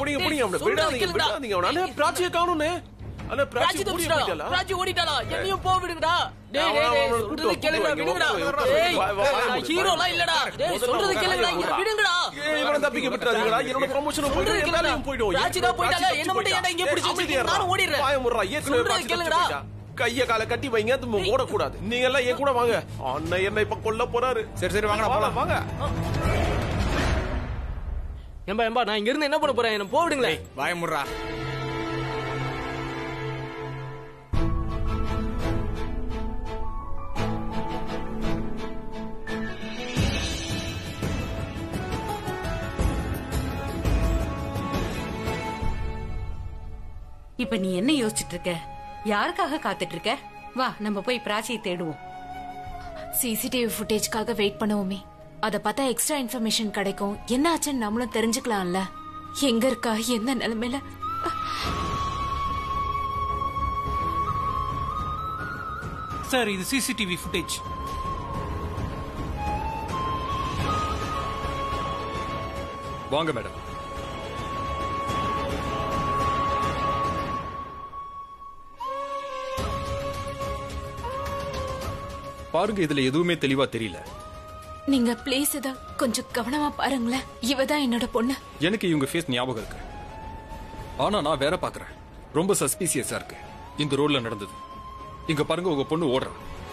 புடிங்க புடிங்க அவனை சொல்றத விடாதீங்க கேளுங்கடா. விடாதீங்க அவனை அண்ணே பிராச்சியை காணும்னே அண்ணே பிராச்சி ராஜி புரிய தப்பிச்சிட்டாளா போயிட்டாளா ராஜி ஓடிட்டாளா என்னையும் போ விடுங்கடா டேய் அவன் டேய் டேய் அவனை சொல்றத கூட்டு கேளுங்கடா வா, விடுங்கடா வா, வா, டேய் வா, வா, வா, நான் வா, ஹீரோலாம் இல்லடா டேய் முதல்ல சொல்றத அவனை கேளுங்கடா கையை இங்க விடுங்கடா ஏய், இவனை தப்பிக்க விட்டுறாதீங்கடா என்னோட ப்ரமோஷன் போயிடும் சொல்றத எல்லாரும் கேளுங்கடா. போயிடும் ராஜி தான் போயிட்டாளா? என்ன மட்டும் ஏன்டா இங்கே பிடிச்சு வச்சிருக்கீங்க? நானும் ஓடிடுறேன். பாய முறா ஏற்கனவே சொல்றத ராஜி கேளுங்கடா. தப்பிச்சு போயிட்டா. கைய கால கட்டி வைங்க திரும்ப ஓடக்கூடாது நீங்க எல்லாம் என் கூட வாங்க அண்ணன் என்ன இப்ப கொல்ல போறாரு சரி சரி வாங்கடா போலாம் வாங்க ஏம்பா ஏம்பா நான் இங்க இருந்து என்ன பண்ண போறேன் என்ன போ விடுங்களேன் வாய முடுறா இப்ப நீ என்ன யோசிச்சுட்டு இருக்க யாருக்காக காத்துட்டு இருக்க வா நம்ம போய் பிராச்சியை தேடுவோம் சிசிடிவி ஃபுட்டேஜ்க்காக வெயிட் பண்ணுவோமே அத பார்த்தா எக்ஸ்ட்ரா இன்ஃபர்மேஷன் கிடைக்கும் என்ன ஆச்சுன்னு நம்மளும் தெரிஞ்சுக்கலாம்ல எங்க இருக்கா என்ன நிலைமையில சார் இது சிசிடிவி ஃபுட்டேஜ் வாங்க மேடம் பாருங்க இதுல எதுவுமே தெளிவா தெரியல நீங்க ப்ளீஸ் இத கொஞ்சம் கவனமா பாருங்களேன் இவ தான் என்னோட பொண்ணு எனக்கு இவங்க ஃபேஸ் ஞாபகம் இருக்கு ஆனா நான் வேற பாக்குறேன் ரொம்ப சஸ்பீசியஸா இருக்கு இந்த ரோட்ல நடந்தது இங்க பாருங்க உங்க பொண்ணு ஓடுறா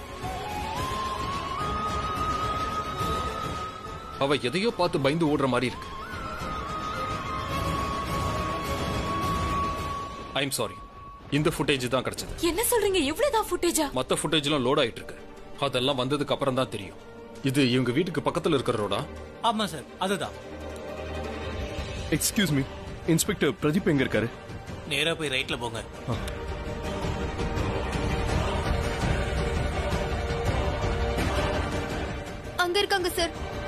அவ எதையோ பார்த்து பயந்து ஓடுற மாதிரி இருக்கு ஐம் சாரி இந்த ஃபுட்டேஜ் தான் கிடைச்சது என்ன சொல்றீங்க இவ்வளவுதான் ஃபுட்டேஜா மத்த ஃபுட்டேஜ்லாம் லோட் ஆயிட்டு இருக்கு அதெல்லாம் வந்ததுக்கு அப்புறம் தான் தெரியும் இது இவங்க வீட்டுக்கு பக்கத்துல இருக்கிற ரோடா ஆமா சார் அதுதான் எக்ஸ்கியூஸ் மீ இன்ஸ்பெக்டர் பிரதீப் எங்க இருக்காரு நேரா போய் ரைட்ல போங்க அங்க இருக்காங்க சார்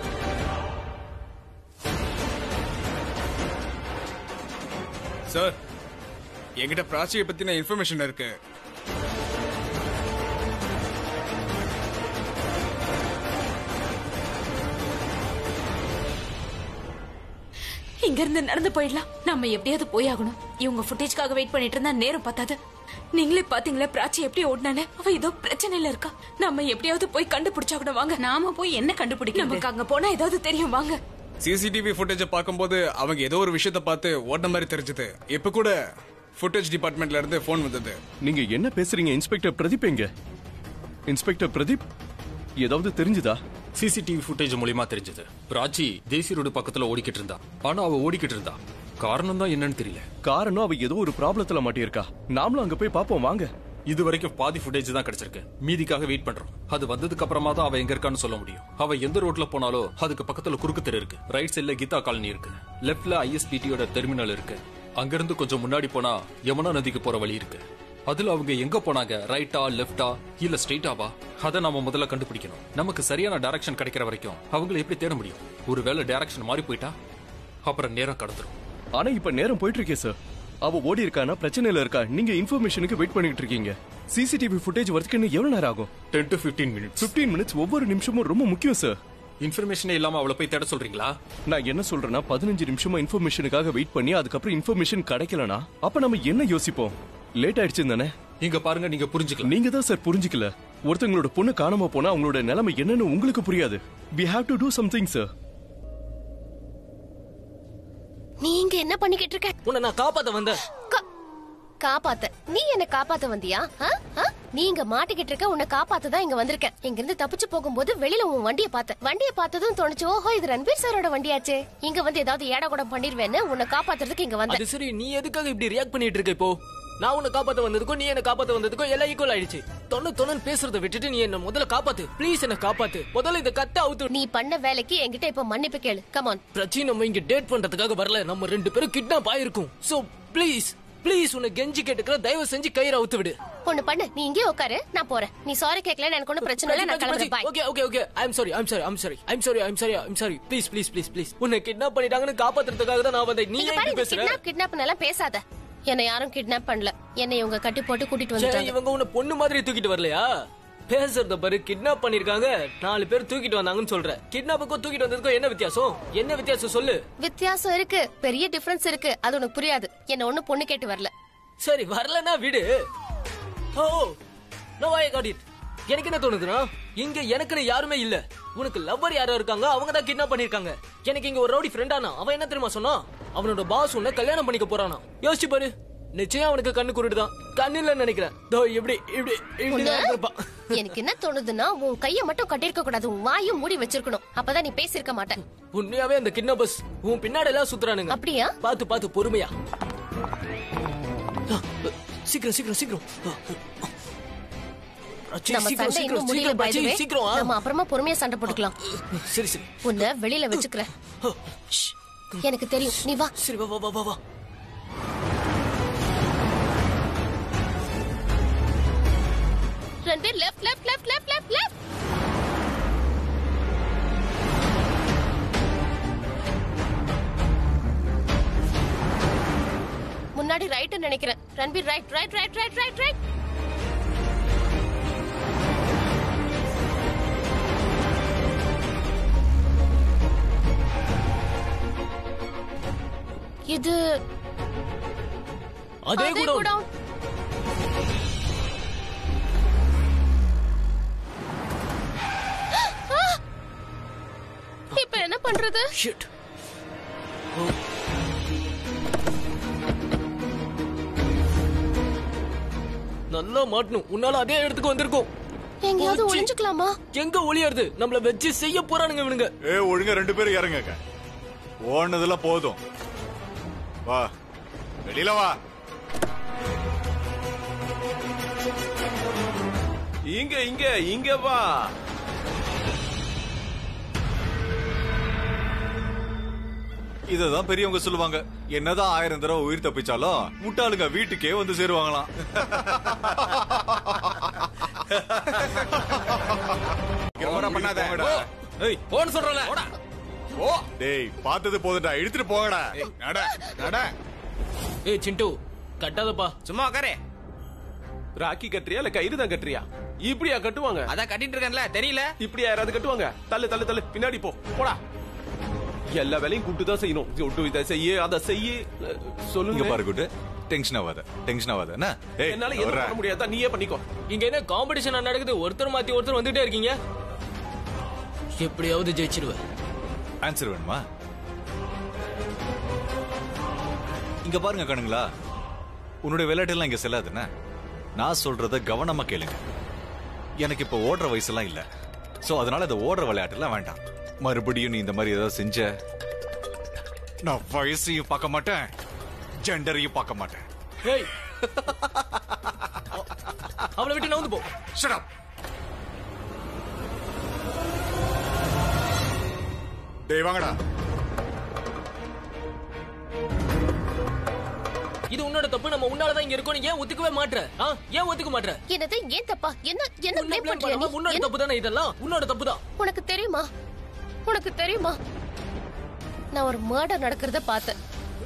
சார் என்கிட்ட பிராச்சியை பத்தின இன்ஃபர்மேஷன் இருக்கு இங்க இருந்து நடந்து போயிடலாம் நம்ம எப்படியாவது போயாகணும் இவங்க ஃபுட்டேஜ்க்காக வெயிட் பண்ணிட்டு இருந்தா நேரம் பத்தாது நீங்களே பாத்தீங்களா பிராச்சி எப்படி ஓடினானே அவ ஏதோ பிரச்சனையில இருக்கா நம்ம எப்படியாவது போய் கண்டுபிடிச்சாகணும் வாங்க நாம போய் என்ன கண்டுபிடிக்கிறது நமக்கு அங்க போனா ஏதாவது தெரியும் வாங்க சிசிடிவி ஃபுட்டேஜை பார்க்கும்போது அவங்க ஏதோ ஒரு விஷயத்த பார்த்து ஓடின மாதிரி தெரிஞ்சது இப்ப கூட ஃபுட்டேஜ் டிபார்ட்மெண்ட்ல இருந்து ஃபோன் வந்தது நீங்க என்ன பேசுறீங்க இன்ஸ்பெக்டர் பிரதீப் எங்க இன்ஸ்பெக்டர் பிரதீப் ஏதாவது தெரிஞ்சுதா சிசிடிவி ஃபுட்டேஜ் மூலியமா தெரிஞ்சது பிராச்சி தேசிய ரோடு பக்கத்துல ஓடிக்கிட்டு இருந்தா ஆனா அவ ஓடிக்கிட்டு இருந்தா காரணம் தான் என்னன்னு தெரியல காரணம் அவ ஏதோ ஒரு ப்ராப்ளத்துல மாட்டியிருக்கா நாமளும் அங்க போய் பாப்போம் வாங்க இது வரைக்கும் பாதி ஃபுட்டேஜ் தான் கிடைச்சிருக்கு மீதிக்காக வெயிட் பண்றோம் அது வந்ததுக்கு அப்புறமா தான் அவ எங்க இருக்கான்னு சொல்ல முடியும் அவ எந்த ரோட்ல போனாலோ அதுக்கு பக்கத்துல குறுக்கு தெரு இருக்கு ரைட் சைடுல கீதா காலனி இருக்கு லெஃப்ட்ல ஐஎஸ்பிடியோட டெர்மினல் இருக்கு அங்கிருந்து கொஞ்சம் முன்னாடி போனா யமுனா நதிக்கு போற வழி இருக்கு அதுல அவங்க எங்க போனாங்க ரைட்டா லெஃப்டா இல்ல ஸ்ட்ரெயிட்டாவா அதை நாம முதல்ல கண்டுபிடிக்கணும் நமக்கு சரியான டைரக்ஷன் கிடைக்கிற வரைக்கும் அவங்கள எப்படி தேட முடியும் ஒருவேளை டைரக்ஷன் மாறி போயிட்டா அப்புறம் நேரம் கடந்துரும் ஆனா இப்ப நேரம் போயிட்டு இருக்கே சார் அவ ஓடி இருக்கானா பிரச்சனையில இருக்கா நீங்க இன்ஃபர்மேஷனுக்கு வெயிட் பண்ணிட்டு இருக்கீங்க சிசிடிவி ஃபுட்டேஜ் வரதுக்கு இன்னும் எவ்வளவு நேரம் ஆகும் ten to fifteen minutes 15 minutes ஒவ்வொரு நிமிஷமும் ரொம்ப முக்கியம் சார் இன்ஃபர்மேஷனே இல்லாம அவளை போய் தேட சொல்றீங்களா நான் என்ன சொல்றேன்னா பதினஞ்சு நிமிஷமா இன்ஃபர்மேஷனுக்காக வெயிட் பண்ணி அதுக்கப்புறம் இன்ஃபர்மேஷன் கிடைக்கலனா அப்ப நம்ம என்ன யோசிப்போம் லேட் ஆயிடுச்சு தானே இங்க பாருங்க நீங்க புரிஞ்சுக்கலாம் நீங்க தான் சார் புரிஞ்சுக்கல ஒருத்தங்களோட பொண்ணு காணாம போனா அவங்களோட நிலைமை என்னன்னு உங்களுக்கு புரியாது we have to do something sir நீ இங்க என்ன பண்ணிக்கிட்டு இருக்க உன்னை நான் காப்பாத்த வந்தேன் கா- காப்பாத்த நீ என்ன காப்பாத்த வந்தியா ஆ? ஆ? நீ இங்க மாட்டிக்கிட்டு இருக்க உன்னை காப்பாத்த தான் இங்க வந்திருக்கேன் இங்க இருந்து தப்பிச்சு போகும்போது வெளியில உன் வண்டியை பார்த்தேன் வண்டியை பார்த்ததும் தோணுச்சு ஓஹோ இது ரன்பீர் சாரோட வண்டியாச்சே இங்க வந்து ஏதாவது ஏடா கூட பண்ணிருவேன்னு உன்னை காப்பாத்துறதுக்கு இங்க வந்தேன் அது சரி நீ எதுக்காக இப்படி ரியாக்ட் பண்ணிட்டு இருக்க இப்போ நான் உன்னை காப்பாத்த வந்ததுக்கும் நீ என்ன காப்பாத்த வந்ததுக்கும் எல்லாம் ஈக்குவல் ஆயிடுச்சு தொண்ணு தொண்ணு பேசுறத விட்டுட்டு நீ என்ன முதல்ல காப்பாத்து ப்ளீஸ் என்ன காப்பாத்து முதல்ல இந்த கத்த அவுத்து நீ பண்ண வேலைக்கு என்கிட்ட இப்ப மன்னிப்பு கேளு கமான் பிரச்சனை நம்ம இங்க டேட் பண்றதுக்காக வரல நம்ம ரெண்டு பேரும் கிட்னாப் ஆயிருக்கும் சோ ப்ளீஸ் ப்ளீஸ் உன்னை கெஞ்சி கேட்டுக்கிற தயவு செஞ்சு கயிறு அவுத்து விடு ஒண்ணு பண்ணு நீ இங்கே உட்காரு நான் போறேன் நீ சாரி கேட்கல எனக்கு ஒன்னும் பிரச்சனை இல்ல நான் கிளம்புறேன் bye okay okay okay I am sorry I am sorry I am sorry I am sorry I am sorry I am sorry please please please please உன்னை கிட்னாப் பண்ணிட்டாங்கன்னு காப்பாத்துறதுக்காக தான் நான் வந்தேன் நீ நீங்க ஏன் பாரு இப்படி பேசுற கிட்னாப் கிட்னாப் எல்லாம் பேசாத என்னை யாரும் கிட்னாப் பண்ணல என்னை இவங்க கட்டி போட்டு கூட்டிட்டு சரி, வந்துட்டாங்க இவங்க உன்னை பொண்ணு மாதிரி தூக்கிட்டு வரலையா பேசுறத பாரு கிட்னாப் பண்ணிருக்காங்க நாலு பேர் தூக்கிட்டு வந்தாங்கன்னு சொல்ற கிட்னாப்புக்கும் தூக்கிட்டு வந்ததுக்கும் என்ன வித்தியாசம் என்ன வித்தியாசம் சொல்லு வித்தியாசம் இருக்கு பெரிய டிஃபரன்ஸ் இருக்கு அது உனக்கு புரியாது என்ன ஒண்ணு பொண்ணு கேட்டு வரல சரி வரலன்னா விடு oh no I got it எனக்கு என்ன தோணுதுன்னா இங்க எனக்குன்னு யாருமே இல்ல உனக்கு லவ்வர் யாரோ இருக்காங்க அவங்க தான் கிட்னாப் பண்ணிருக்காங்க எனக்கு இங்க ஒரு ரவுடி ஃப்ரெண்டானா அவன் என்ன தெரியுமா சொன்னா அவனோட பாஸ் உன்னை கல்யாணம் பண்ணிக்க போறானா யோசிச்சு பாரு நிச்சயம் அவனுக்கு கண்ணு குருடுதான் கண்ணு இல்லைன்னு நினைக்கிறேன் தோ இப்படி இப்படி இப்படி தான் இருப்பான். எனக்கு என்ன தோணுதுன்னா உன் கைய மட்டும் கட்டிருக்க கூடாது உன் வாயும் மூடி வச்சிருக்கணும் அப்பதான் நீ பேசியிருக்க மாட்டேன் உண்மையாவே அந்த கிட்னாப்பர்ஸ் உன் பின்னாடி எல்லாம் சுத்துறானுங்க அப்படியா பாத்து பாத்து பொறுமையா ஆ, சீக்கிரம் சீக்கிரம் சீக்கிரம் ஆ, ஆ. ராச்சி, நம்ம சீக்கிரம், சண்டை சீக்கிரம், இன்னும் முடியல சீக்கிரம், by the ராச்சி, way. சீக்கிரம் ஆ. நம்ம அப்புறமா பொறுமையா சண்டை போட்டுக்கலாம் சரி சரி உன்னை வெளியில வச்சுக்கிறேன் ஷ். எனக்கு தெரியும் நீ வா சரி வா வா வா வா வா Ranbir left left left left left left முன்னாடி ரைட் நினைக்கிறேன் Ranbir right right right right right right இது அதே அதே கூட கூட இப்ப என்ன பண்றது ஷிட் நல்லா மாட்டணும் உன்னால அதே இடத்துக்கு வந்திருக்கோம் எங்கேயாவது போச்சு. ஒளிஞ்சுக்கலாமா எங்க ஒளியாருது நம்மள வச்சு செய்ய போறானுங்க இவனுங்க ஏ ஒழுங்கா ரெண்டு பேரும் இறங்குங்க ஓடுனதெல்லாம் போதும் வா வெளியில வா இங்க இங்க இங்க வா இததான் பெரியவங்க சொல்லுவாங்க என்னதான் ஆயிரம் தடவை உயிர் தப்பிச்சாலும் முட்டாளுங்க வீட்டுக்கே வந்து சேருவாங்களாம் கிரமரா பண்ணாத. போங்கடா. ஏய் போன்னு சொல்றல ஓ டேய் பார்த்தது போதுடா இழுத்துட்டு போங்கடா நட நட ஏய் சிண்டு கட்டாதப்பா சும்மா உட்காரு ராக்கி கட்டுறியா இல்ல கயிறு தான் கட்டுறியா இப்படியா கட்டுவாங்க அதான் கட்டிட்டு இருக்கேன்ல தெரியல இப்படியா யாராவது கட்டுவாங்க தள்ளு தள்ளு தள்ளு பின்னாடி போ போடா எல்லா வேலையும் கூப்பிட்டு தான் செய்யணும் ஒட்டு இதை செய்ய அதை செய்ய அஹ், இங்க சொல்லுங்க பாரு குட்டு டென்ஷன் ஆகாத டென்ஷன் ஆகாத என்ன ஏய் என்னால எதுவும் வர்றா. பண்ண முடியாதா நீயே பண்ணிக்கோ இங்க என்ன காம்படிஷன் நடக்குது ஒருத்தர் மாத்தி ஒருத்தர் வந்துட்டே இருக்கீங்க எப்படியாவது ஜெயிச்சிருவேன் ஆன்சர் வேணுமா இங்க பாருங்க கணுங்களா உன்னுடைய விளையாட்டெல்லாம் இங்க செல்லாதுன்னு நான் சொல்றத கவனமா கேளுங்க எனக்கு இப்ப ஓடுற வயசுலாம் இல்ல சோ அதனால இந்த ஓடுற விளையாட்டுலாம் வேண்டாம் மறுபடியும் நீ இந்த மாதிரி ஏதாவது செஞ்ச நான் வயசையும் பார்க்க மாட்டேன் ஜெண்டரையும் பார்க்க மாட்டேன் ஏய் அவளை விட்டு நவுந்து போ Shut up. டேய் வாங்கடா இது உன்னோட தப்பு நம்ம உன்னாலதான் இங்க இருக்கோம் நீ ஏன் ஒத்துக்கவே மாட்ற ஆ? ஏன் ஒத்துக்க மாட்ற என்னது ஏன் தப்பா என்ன என்ன உன்னை blame blame பண்றியா பண்ணாம நீ உன்னோட என்ன- தப்பு தானே இதெல்லாம் உன்னோட தப்பு தான் உனக்கு தெரியுமா உனக்கு தெரியுமா நான் ஒரு மர்டர் நடக்கிறத பார்த்தேன்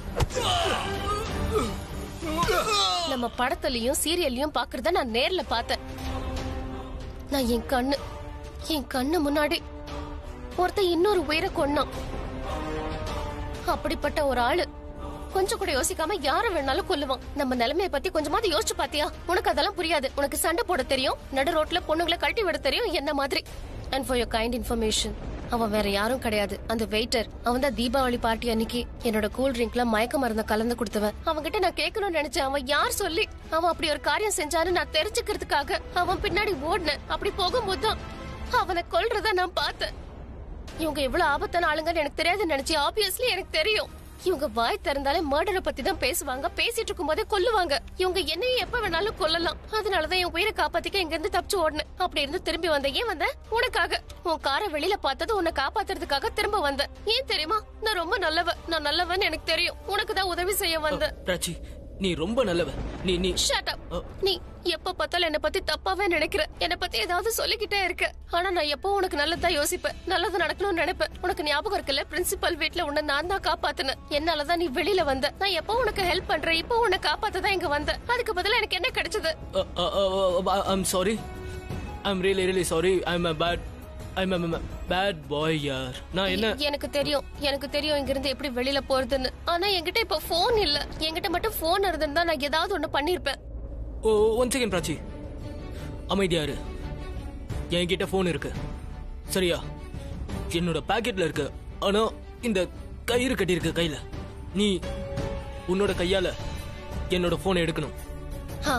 நம்ம படத்துலயும் சீரியல்லையும் பாக்குறத நான் நேர்ல பார்த்தேன் நான் என் கண்ணு என் கண்ணு முன்னாடி ஒருத்தன் இன்னொரு உயிரை கொன்னான் அப்படிப்பட்ட ஒரு ஆளு கொஞ்சம் கூட யோசிக்காம யார வேணாலும் கொல்லுவான் நம்ம நிலைமைய பத்தி கொஞ்சமாவது யோசிச்சு பாத்தியா உனக்கு அதெல்லாம் புரியாது உனக்கு சண்டை போட தெரியும் நடு ரோட்ல பொண்ணுங்களை கழட்டி விட தெரியும் என்ன மாதிரி and for your kind information அவன் வேற யாரும் கிடையாது அந்த வெயிட்டர் அவன் தான் தீபாவளி பார்ட்டி அன்னைக்கு என்னோட கூல் ட்ரிங்க்ல மயக்க மருந்த கலந்து கொடுத்தவன் அவன்கிட்ட நான் கேட்கணும்னு நினைச்சேன் அவன் யார் சொல்லி அவன் அப்படி ஒரு காரியம் செஞ்சான்னு நான் தெரிஞ்சுக்கிறதுக்காக அவன் பின்னாடி ஓடினேன் அப்படி போகும்போது தான் அவனை கொல்றத நான் பார்த்தேன் இவங்க எவ்வளவு ஆபத்தான ஆளுங்கன்னு எனக்கு தெரியாது நினைச்சு ஆப்வியஸ்லி எனக்கு தெரியும் இவங்க வாய் திறந்தாலே மர்டரை பத்தி தான் பேசுவாங்க பேசிட்டு இருக்கும் போதே கொல்லுவாங்க இவங்க என்னையும் எப்ப வேணாலும் கொல்லலாம் அதனாலதான் என் உயிரை காப்பாத்திக்க இங்க இருந்து தப்பிச்சு ஓடினேன் அப்படி இருந்து திரும்பி வந்தேன் ஏன் வந்தேன் உனக்காக உன் காரை வெளியில பார்த்தது உன்னை காப்பாத்துறதுக்காக திரும்ப வந்தேன் ஏன் தெரியுமா நான் ரொம்ப நல்லவ நான் நல்லவன் எனக்கு தெரியும் உனக்கு தான் உதவி செய்ய வந்தேன் ராச்சி நீ ரொம்ப நல்லவ நீ நீ Shut up. நீ எப்ப பார்த்தாலும் என்ன பத்தி தப்பாவே நினைக்கிற என்ன பத்தி ஏதாவது சொல்லிக்கிட்டே இருக்க ஆனா நான் எப்போ உனக்கு நல்லதா யோசிப்பேன் நல்லது நடக்கணும்னு நினைப்பேன் உனக்கு ஞாபகம் இருக்குல்ல பிரின்சிபல் வீட்ல உன்னை நான் தான் காப்பாத்தினேன் என்னாலதான் நீ வெளியில வந்த நான் எப்போ உனக்கு ஹெல்ப் பண்றேன் இப்போ உன்னை காப்பாத்த தான் இங்க வந்தேன் அதுக்கு பதிலா எனக்கு என்ன கிடைச்சது I'm sorry I'm really really sorry I'm a bad I'm a bad bye யார் நான் என்ன எனக்கு தெரியும் எனக்கு தெரியும் இங்க இருந்து எப்படி வெளியில போறதுன்னு ஆனா என்கிட்ட இப்ப போன் இல்ல என்கிட்ட மட்டும் போன் இருந்திருந்தா நான் ஏதாவது ஒண்ணு பண்ணிருப்பேன் ஓ ஒன் செகண்ட் பிராச்சி அமைதியாரு என்கிட்ட ஃபோன் இருக்கு சரியா என்னோட பாக்கெட்ல இருக்கு ஆனா இந்த கயிறு கட்டியிருக்கு கையில நீ உன்னோட கையால என்னோட போனை எடுக்கணும் ஆ.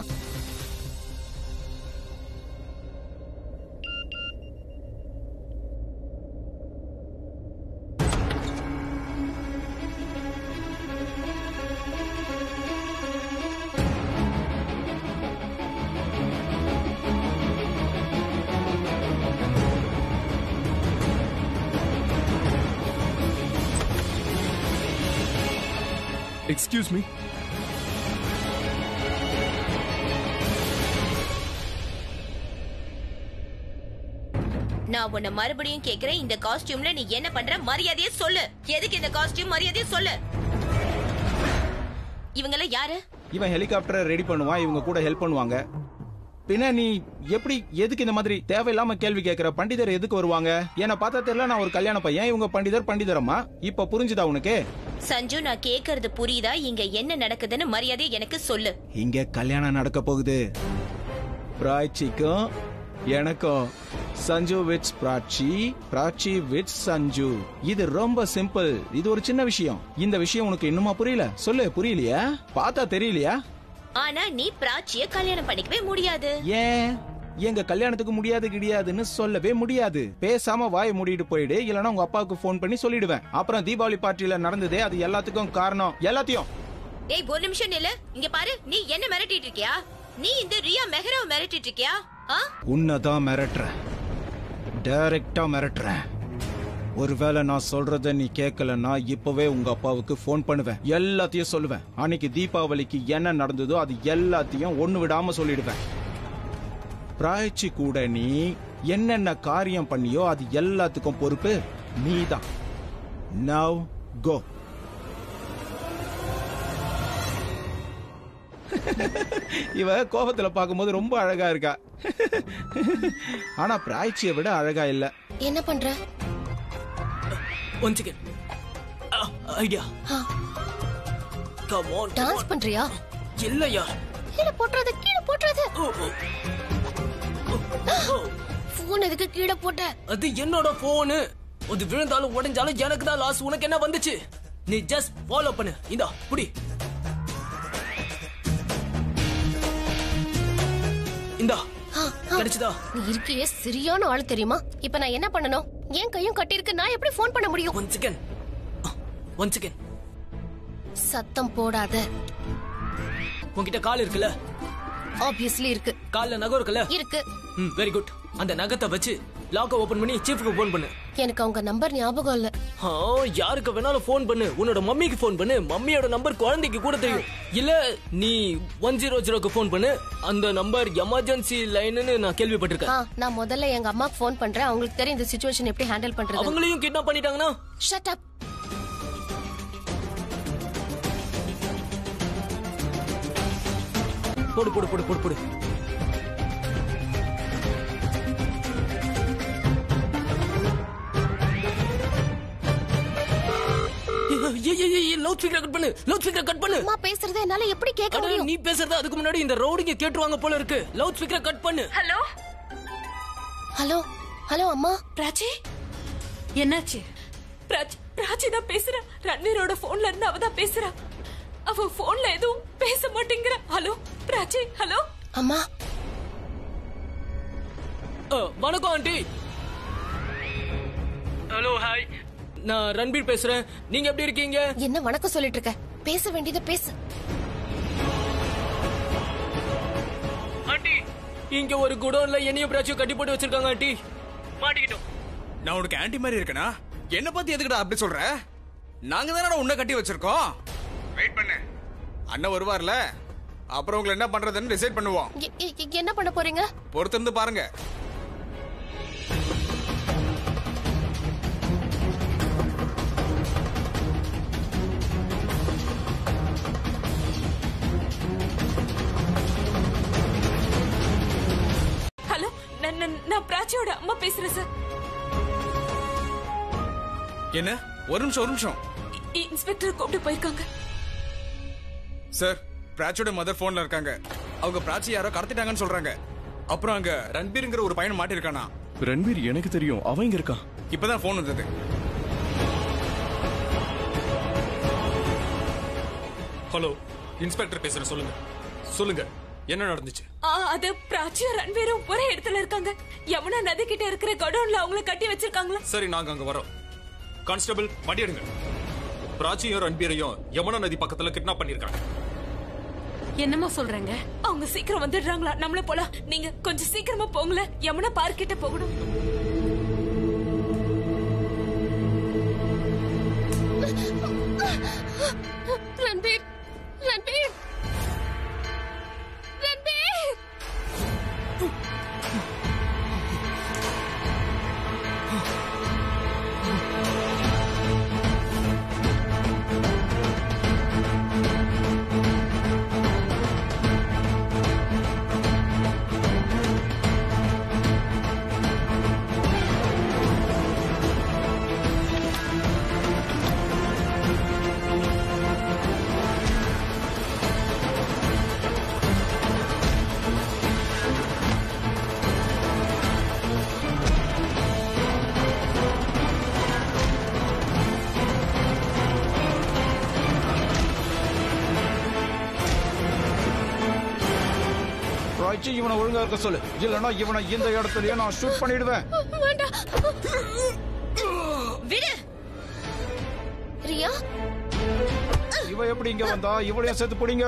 எக்ஸ்கியூஸ் மீ நான் உன்னை மறுபடியும் கேக்குறேன் இந்த காஸ்டியூம்ல நீ என்ன பண்ற மரியாதையை சொல்லு எதுக்கு இந்த காஸ்டியூம் மரியாதையை சொல்லு இவங்கள யாரு இவன் ஹெலிகாப்டரை ரெடி பண்ணுவான் இவங்க கூட ஹெல்ப் பண்ணுவாங்க பின்ன நீ எப்படி எதுக்கு இந்த மாதிரி தேவையில்லாம கேள்வி கேட்கிற பண்டிதர் எதுக்கு வருவாங்க என்ன பார்த்தா தெரியல நான் ஒரு கல்யாண பையன் இவங்க பண்டிதர் பண்டிதரம்மா இப்ப புரிஞ்சுதா உனக்கு சஞ்சு நான் கேக்குறது புரியுதா இங்க என்ன நடக்குதுன்னு மரியாதையை எனக்கு சொல்லு இங்க கல்யாணம் நடக்க போகுது பிராய்ச்சிக்கும் எனக்கும் சஞ்சு வித் பிராச்சி பிராச்சி வித் சஞ்சு இது ரொம்ப சிம்பிள் இது ஒரு சின்ன விஷயம் இந்த விஷயம் உனக்கு இன்னுமா புரியல சொல்லு புரியலையா பார்த்தா தெரியலையா ஆனா நீ பிராச்சிய கல்யாணம் பண்ணிக்கவே முடியாது ஏன் எங்க கல்யாணத்துக்கு முடியாது கிடையாதுன்னு சொல்லவே முடியாது பேசாம வாயை மூடிட்டு போயிடு இல்லனா உங்க அப்பாவுக்கு ஃபோன் பண்ணி சொல்லிடுவேன் அப்புறம் தீபாவளி பார்ட்டியில நடந்ததே அது எல்லாத்துக்கும் காரணம் எல்லாத்தையும் ஏய் ஒரு நிமிஷம் நில்லு இங்க பாரு நீ என்ன மிரட்டிட்டு இருக்கியா நீ இந்த ரியா மெஹராவை மிரட்டிட்டு இருக்கியா ஆ உன்னதான் மிரட்டுறேன் டைரக்டா மிரட்டுறேன் ஒருவேளை நான் சொல்றத நீ கேட்கலன்னா இப்பவே உங்க அப்பாவுக்கு ஃபோன் பண்ணுவேன் எல்லாத்தையும் சொல்லுவேன் அன்னைக்கு தீபாவளிக்கு என்ன நடந்ததோ அது எல்லாத்தையும் ஒண்ணு விடாம சொல்லிடுவேன் பிராய்ச்சி கூட நீ என்னென்ன காரியம் பண்ணியோ அது எல்லாத்துக்கும் பொறுப்பு நீதான் நவ் கோ இவ கோபத்துல பார்க்கும்போது ரொம்ப அழகா இருக்கா ஆனா பிராய்ச்சியை விட அழகா இல்ல என்ன பண்ற one second idea come on dance பண்றியா இல்லையா கீழே போட்டுறது கீழே போட்டுறது போன் எதுக்கு கீழே போட்ட அது என்னோட போனு அது விழுந்தாலும் உடைஞ்சாலும் எனக்கு தான் லாஸ் உனக்கு என்ன வந்துச்சு நீ ஜஸ்ட் ஃபாலோ பண்ணு இந்தா புடி இந்தா கிடைச்சதா நீ இருக்கியே சரியான ஆள் தெரியுமா இப்ப நான் என்ன பண்ணணும் என் கையும் கட்டியிருக்கு நான் எப்படி ஃபோன் பண்ண முடியும் ஒன் செகண்ட் ஒன் செகண்ட் சத்தம் போடாத உன்கிட்ட கால் இருக்குல்ல ஆப்வியஸ்லி இருக்கு கால்ல நகம் இருக்குல்ல இருக்கு ம் வெரி குட் அந்த நகத்தை வச்சு லாக்க ஓபன் பண்ணி சீஃப்க்கு ஃபோன் பண்ணு எனக்கு அவங்க நம்பர் ஞாபகம் இல்ல ஆ, யாருக்கு வேணாலும் ஃபோன் பண்ணு உன்னோட மம்மிக்கு ஃபோன் பண்ணு மம்மியோட நம்பர் குழந்தைக்கு கூட தெரியும் இல்ல நீ ஒன் ஜீரோ ஜீரோக்கு ஃபோன் பண்ணு அந்த நம்பர் எமர்ஜென்சி லைன்னு நான் கேள்விப்பட்டிருக்கேன் ஆ, நான் முதல்ல எங்க அம்மாக்கு ஃபோன் பண்றேன் அவங்களுக்கு தெரியும் இந்த சுச்சுவேஷன் எப்படி ஹேண்டில் பண்றது அவங்களையும் கிட்னாப் பண்ணிட்டாங்கன்னா ஷட் அப் போடு போடு போடு போடு போடு லவுட் ஸ்பீக்கர் கட் பண்ணு லவுட் ஸ்பீக்கர் கட் பண்ணு அம்மா பேசுறத என்னால எப்படி கேட்க அட, முடியும் நீ பேசுறது அதுக்கு முன்னாடி இந்த ரவுடிங்க கேட்டுருவாங்க போல இருக்கு லவுட் ஸ்பீக்கர் கட் பண்ணு ஹலோ ஹலோ ஹலோ அம்மா பிராச்சி என்னாச்சு பிராச்சி பிராச்சி தான் பேசுறா ரன்வீரோட போன்ல இருந்து அவ தான் பேசுறா அவ போன்ல எதுவும் பேச மாட்டேங்கிறா ஹலோ பிராச்சி ஹலோ அம்மா அ, வணக்கம் ஆண்டி ஹலோ ஹாய் நான் ரன்பீர் பேசுறேன் நீங்க எப்படி இருக்கீங்க என்ன வணக்கம் சொல்லிட்டு இருக்க பேச வேண்டியதை பேசு ஆண்டி இங்க ஒரு குடோன்ல என்னையும் பிராச்சியும் கட்டி போட்டு வச்சிருக்காங்க ஆண்டி மாட்டிக்கிட்டோம் நான் உனக்கு ஆன்டி மாதிரி இருக்கனா என்ன பத்தி எதுக்குடா அப்படி சொல்ற நாங்க தானடா உன்னை கட்டி வச்சிருக்கோம் வெயிட் பண்ணு அண்ணன் வருவார்ல அப்புறம் உங்களை என்ன பண்றதுன்னு டிசைட் பண்ணுவோம் எ- எ- என்ன பண்ண போறீங்க பொறுத்திருந்து பாருங்க ஹலோ நான் நான்- பேசுறேன் சார் என்ன ஒரு நிமிஷம் ஒரு நிமிஷம் இ- இன்ஸ்பெக்டர் கூப்பிட்டு போயிருக்காங்க சார் பிராச்சியோட மதர் போன்ல இருக்காங்க அவங்க பிராச்சி யாரோ கடத்திட்டாங்கன்னு சொல்றாங்க அப்புறம் அங்க ரன்பீர்ங்கிற ஒரு பையன் மாட்டிருக்கானா ரன்பீர் எனக்கு தெரியும் அவன் இங்க இருக்கான் இப்பதான் போன் வந்தது ஹலோ இன்ஸ்பெக்டர் பேசுறேன் சொல்லுங்க சொல்லுங்க என்ன நடந்துச்சு ஆ, அது பிராச்சியும் ரன்வீரும் ஒரே இடத்துல இருக்காங்க யமுனா நதி கிட்ட இருக்கிற கடவுன்ல அவங்கள கட்டி வச்சிருக்காங்களா சரி நாங்க அங்க வரோம் கான்ஸ்டபிள் வண்டி எடுங்க பிராச்சியும் ரன்பீரையும் யமுனா நதி பக்கத்துல கிட்னாப் பண்ணிருக்காங்க என்னம்மா சொல்றேங்க அவங்க சீக்கிரம் வந்துடுறாங்களா நம்மள போல நீங்க கொஞ்சம் சீக்கிரமா போங்களேன் யமுனா பார்க் கிட்ட போகணும் ரன்பீர் ரன்பீர் ரன்பீர் ராய்ச்சி இவனை ஒழுங்கா இருக்க சொல்லு இல்லைன்னா இவனை இந்த இடத்துலயே நான் ஷூட் பண்ணிடுவேன் வேண்டாம் விடு ரியா இவ எப்படி இங்க வந்தா இவளையும் சேர்த்து பிடிங்க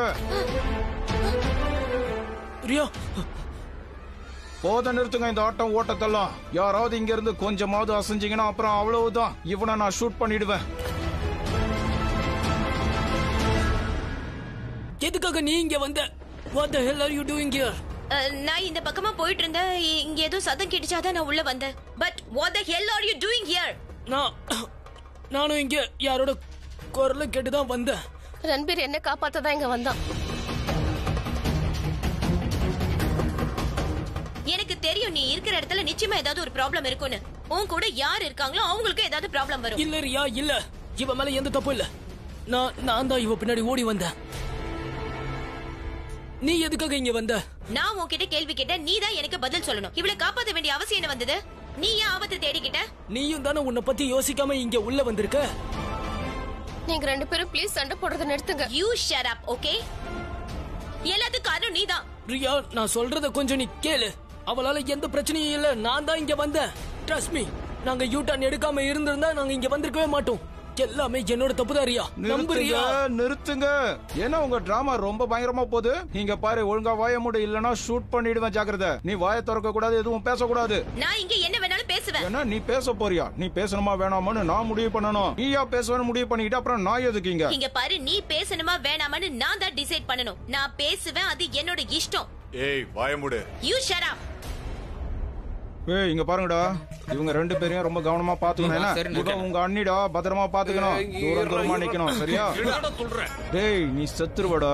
ரியா போத நிறுத்துங்க இந்த ஆட்டம் ஓட்டத்தெல்லாம் யாராவது இங்க இருந்து கொஞ்சமாவது அசைஞ்சீங்கன்னா அப்புறம் அவ்வளவுதான் இவனை நான் ஷூட் பண்ணிடுவேன் எதுக்காக நீ இங்க வந்த what the hell are you doing here ah, நான் இந்த பக்கமா போயிட்டு இருந்தேன் இ- இங்க ஏதோ சத்தம் கேட்டுச்சாதான் நான் உள்ள வந்தேன் but what the hell are you doing here நான் நானும் இங்க யாரோட குரலை கேட்டு தான் வந்தேன் ரன்பீர் என்ன காப்பாத்ததான் இங்க வந்தான் எனக்கு தெரியும் நீ இருக்கிற இடத்துல நிச்சயமா ஏதாவது ஒரு ப்ராப்ளம் இருக்கும்னு உன் கூட யார் இருக்காங்களோ அவங்களுக்கு ஏதாவது ப்ராப்ளம் வரும் இல்ல ரியா இல்ல இவ மேல எந்த தப்பும் இல்ல நான் நான் தான் இவ பின்னாடி ஓடி வந்தேன் நீ எதுக்காக இங்க வந்த நான் உன்கிட்ட கேள்வி கேட்டேன் நீ தான் எனக்கு பதில் சொல்லணும் இவளை காப்பாத்த வேண்டிய அவசியம் என்ன வந்தது நீ ஏன் ஆபத்தை தேடிக்கிட்ட நீயும் தானே உன்னை பத்தி யோசிக்காம இங்க உள்ள வந்திருக்க நீங்க ரெண்டு பேரும் ப்ளீஸ் சண்டை போடுறத நிறுத்துங்க யூ ஷட் அப் ஓகே எல்லாத்துக்கும் காரணம் நீதான் ரியா நான் சொல்றத கொஞ்சம் நீ கேளு அவளால எந்த பிரச்சனையும் இல்ல நான் தான் இங்க வந்தேன் ட்ரஸ்ட் மீ நாங்க யூ டர்ன் எடுக்காம இருந்திருந்தா நாங்க இங்க வந்திருக்கவே மாட்டோம் எல்லாமே என்னோட தப்பு தான் ரியா நம்பு நிறுத்துங்க ரியா நிறுத்துங்க ஏன்னா உங்க டிராமா ரொம்ப பயங்கரமா போகுது இங்க பாரு ஒழுங்கா வாய மூடு இல்லனா ஷூட் பண்ணிடுவேன் ஜாக்கிரதை நீ வாய திறக்க கூடாது எதுவும் பேசக்கூடாது நான் இங்க என்ன வேணாலும் பேசுவேன் ஏன்னா நீ பேச போறியா நீ பேசணுமா வேணாமான்னு நான் முடிவு பண்ணணும் நீயா பேசுவேன்னு முடிவு பண்ணிக்கிட்டு அப்புறம் நான் எதுக்கு இங்க இங்க பாரு நீ பேசணுமா வேணாமான்னு நான் தான் டிசைட் பண்ணணும் நான் பேசுவேன் அது என்னோட இஷ்டம் ஏய் வாயமுடு யூ ஷட் அப் ஏய் இங்க பாருங்கடா இவங்க ரெண்டு பேரையும் ரொம்ப கவனமா பாத்துக்கணும் என்ன சரி, இவன் உங்க அண்ணிடா பத்திரமா பாத்துக்கணும் தூரம் தூரமா நிக்கணும் சரியா சொல்றேன் டேய் நீ செத்துருவடா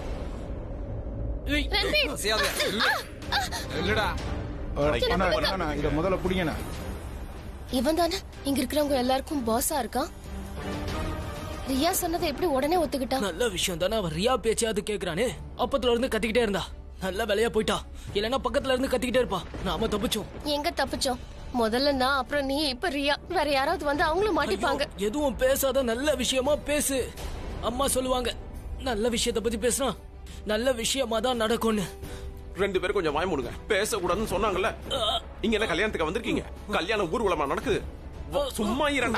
ஏய், ரன்பீர் செய்யாத இல்ல. இல்லடா அண்ணா, அண்ணா, இங்க முதல்ல புடிங்கண்ணா இவன் தானே இங்க இருக்கிறவங்க எல்லாருக்கும் பாஸா இருக்கான் ரியா சொன்னதை எப்படி உடனே ஒத்துக்கிட்டான் நல்ல விஷயம் தானே அவன் ரியா பேச்சாவது கேக்குறானே அப்பத்துல இருந்து கத்திக்கிட்டே இருந்தா நல்ல வேலையா போயிட்டா இல்லன்னா பக்கத்துல இருந்து கத்திக்கிட்டே இருப்பா நாம தப்பிச்சோம் எங்க தப்பிச்சோம் முதல்ல நான் அப்புறம் நீ இப்ப ரியா வேற யாராவது வந்து அவங்களும் மாட்டிப்பாங்க ஐயோ, எதுவும் பேசாத நல்ல விஷயமா பேசு அம்மா சொல்லுவாங்க நல்ல விஷயத்த பத்தி பேசுனா நல்ல விஷயமா தான் நடக்கும்னு ரெண்டு பேரும் கொஞ்சம் வாய மூடுங்க பேசக்கூடாதுன்னு சொன்னாங்கல்ல இங்க என்ன கல்யாணத்துக்கு வந்திருக்கீங்க கல்யாணம் ஊர்வலமா நடக்குது வா, சும்மா இரண்டா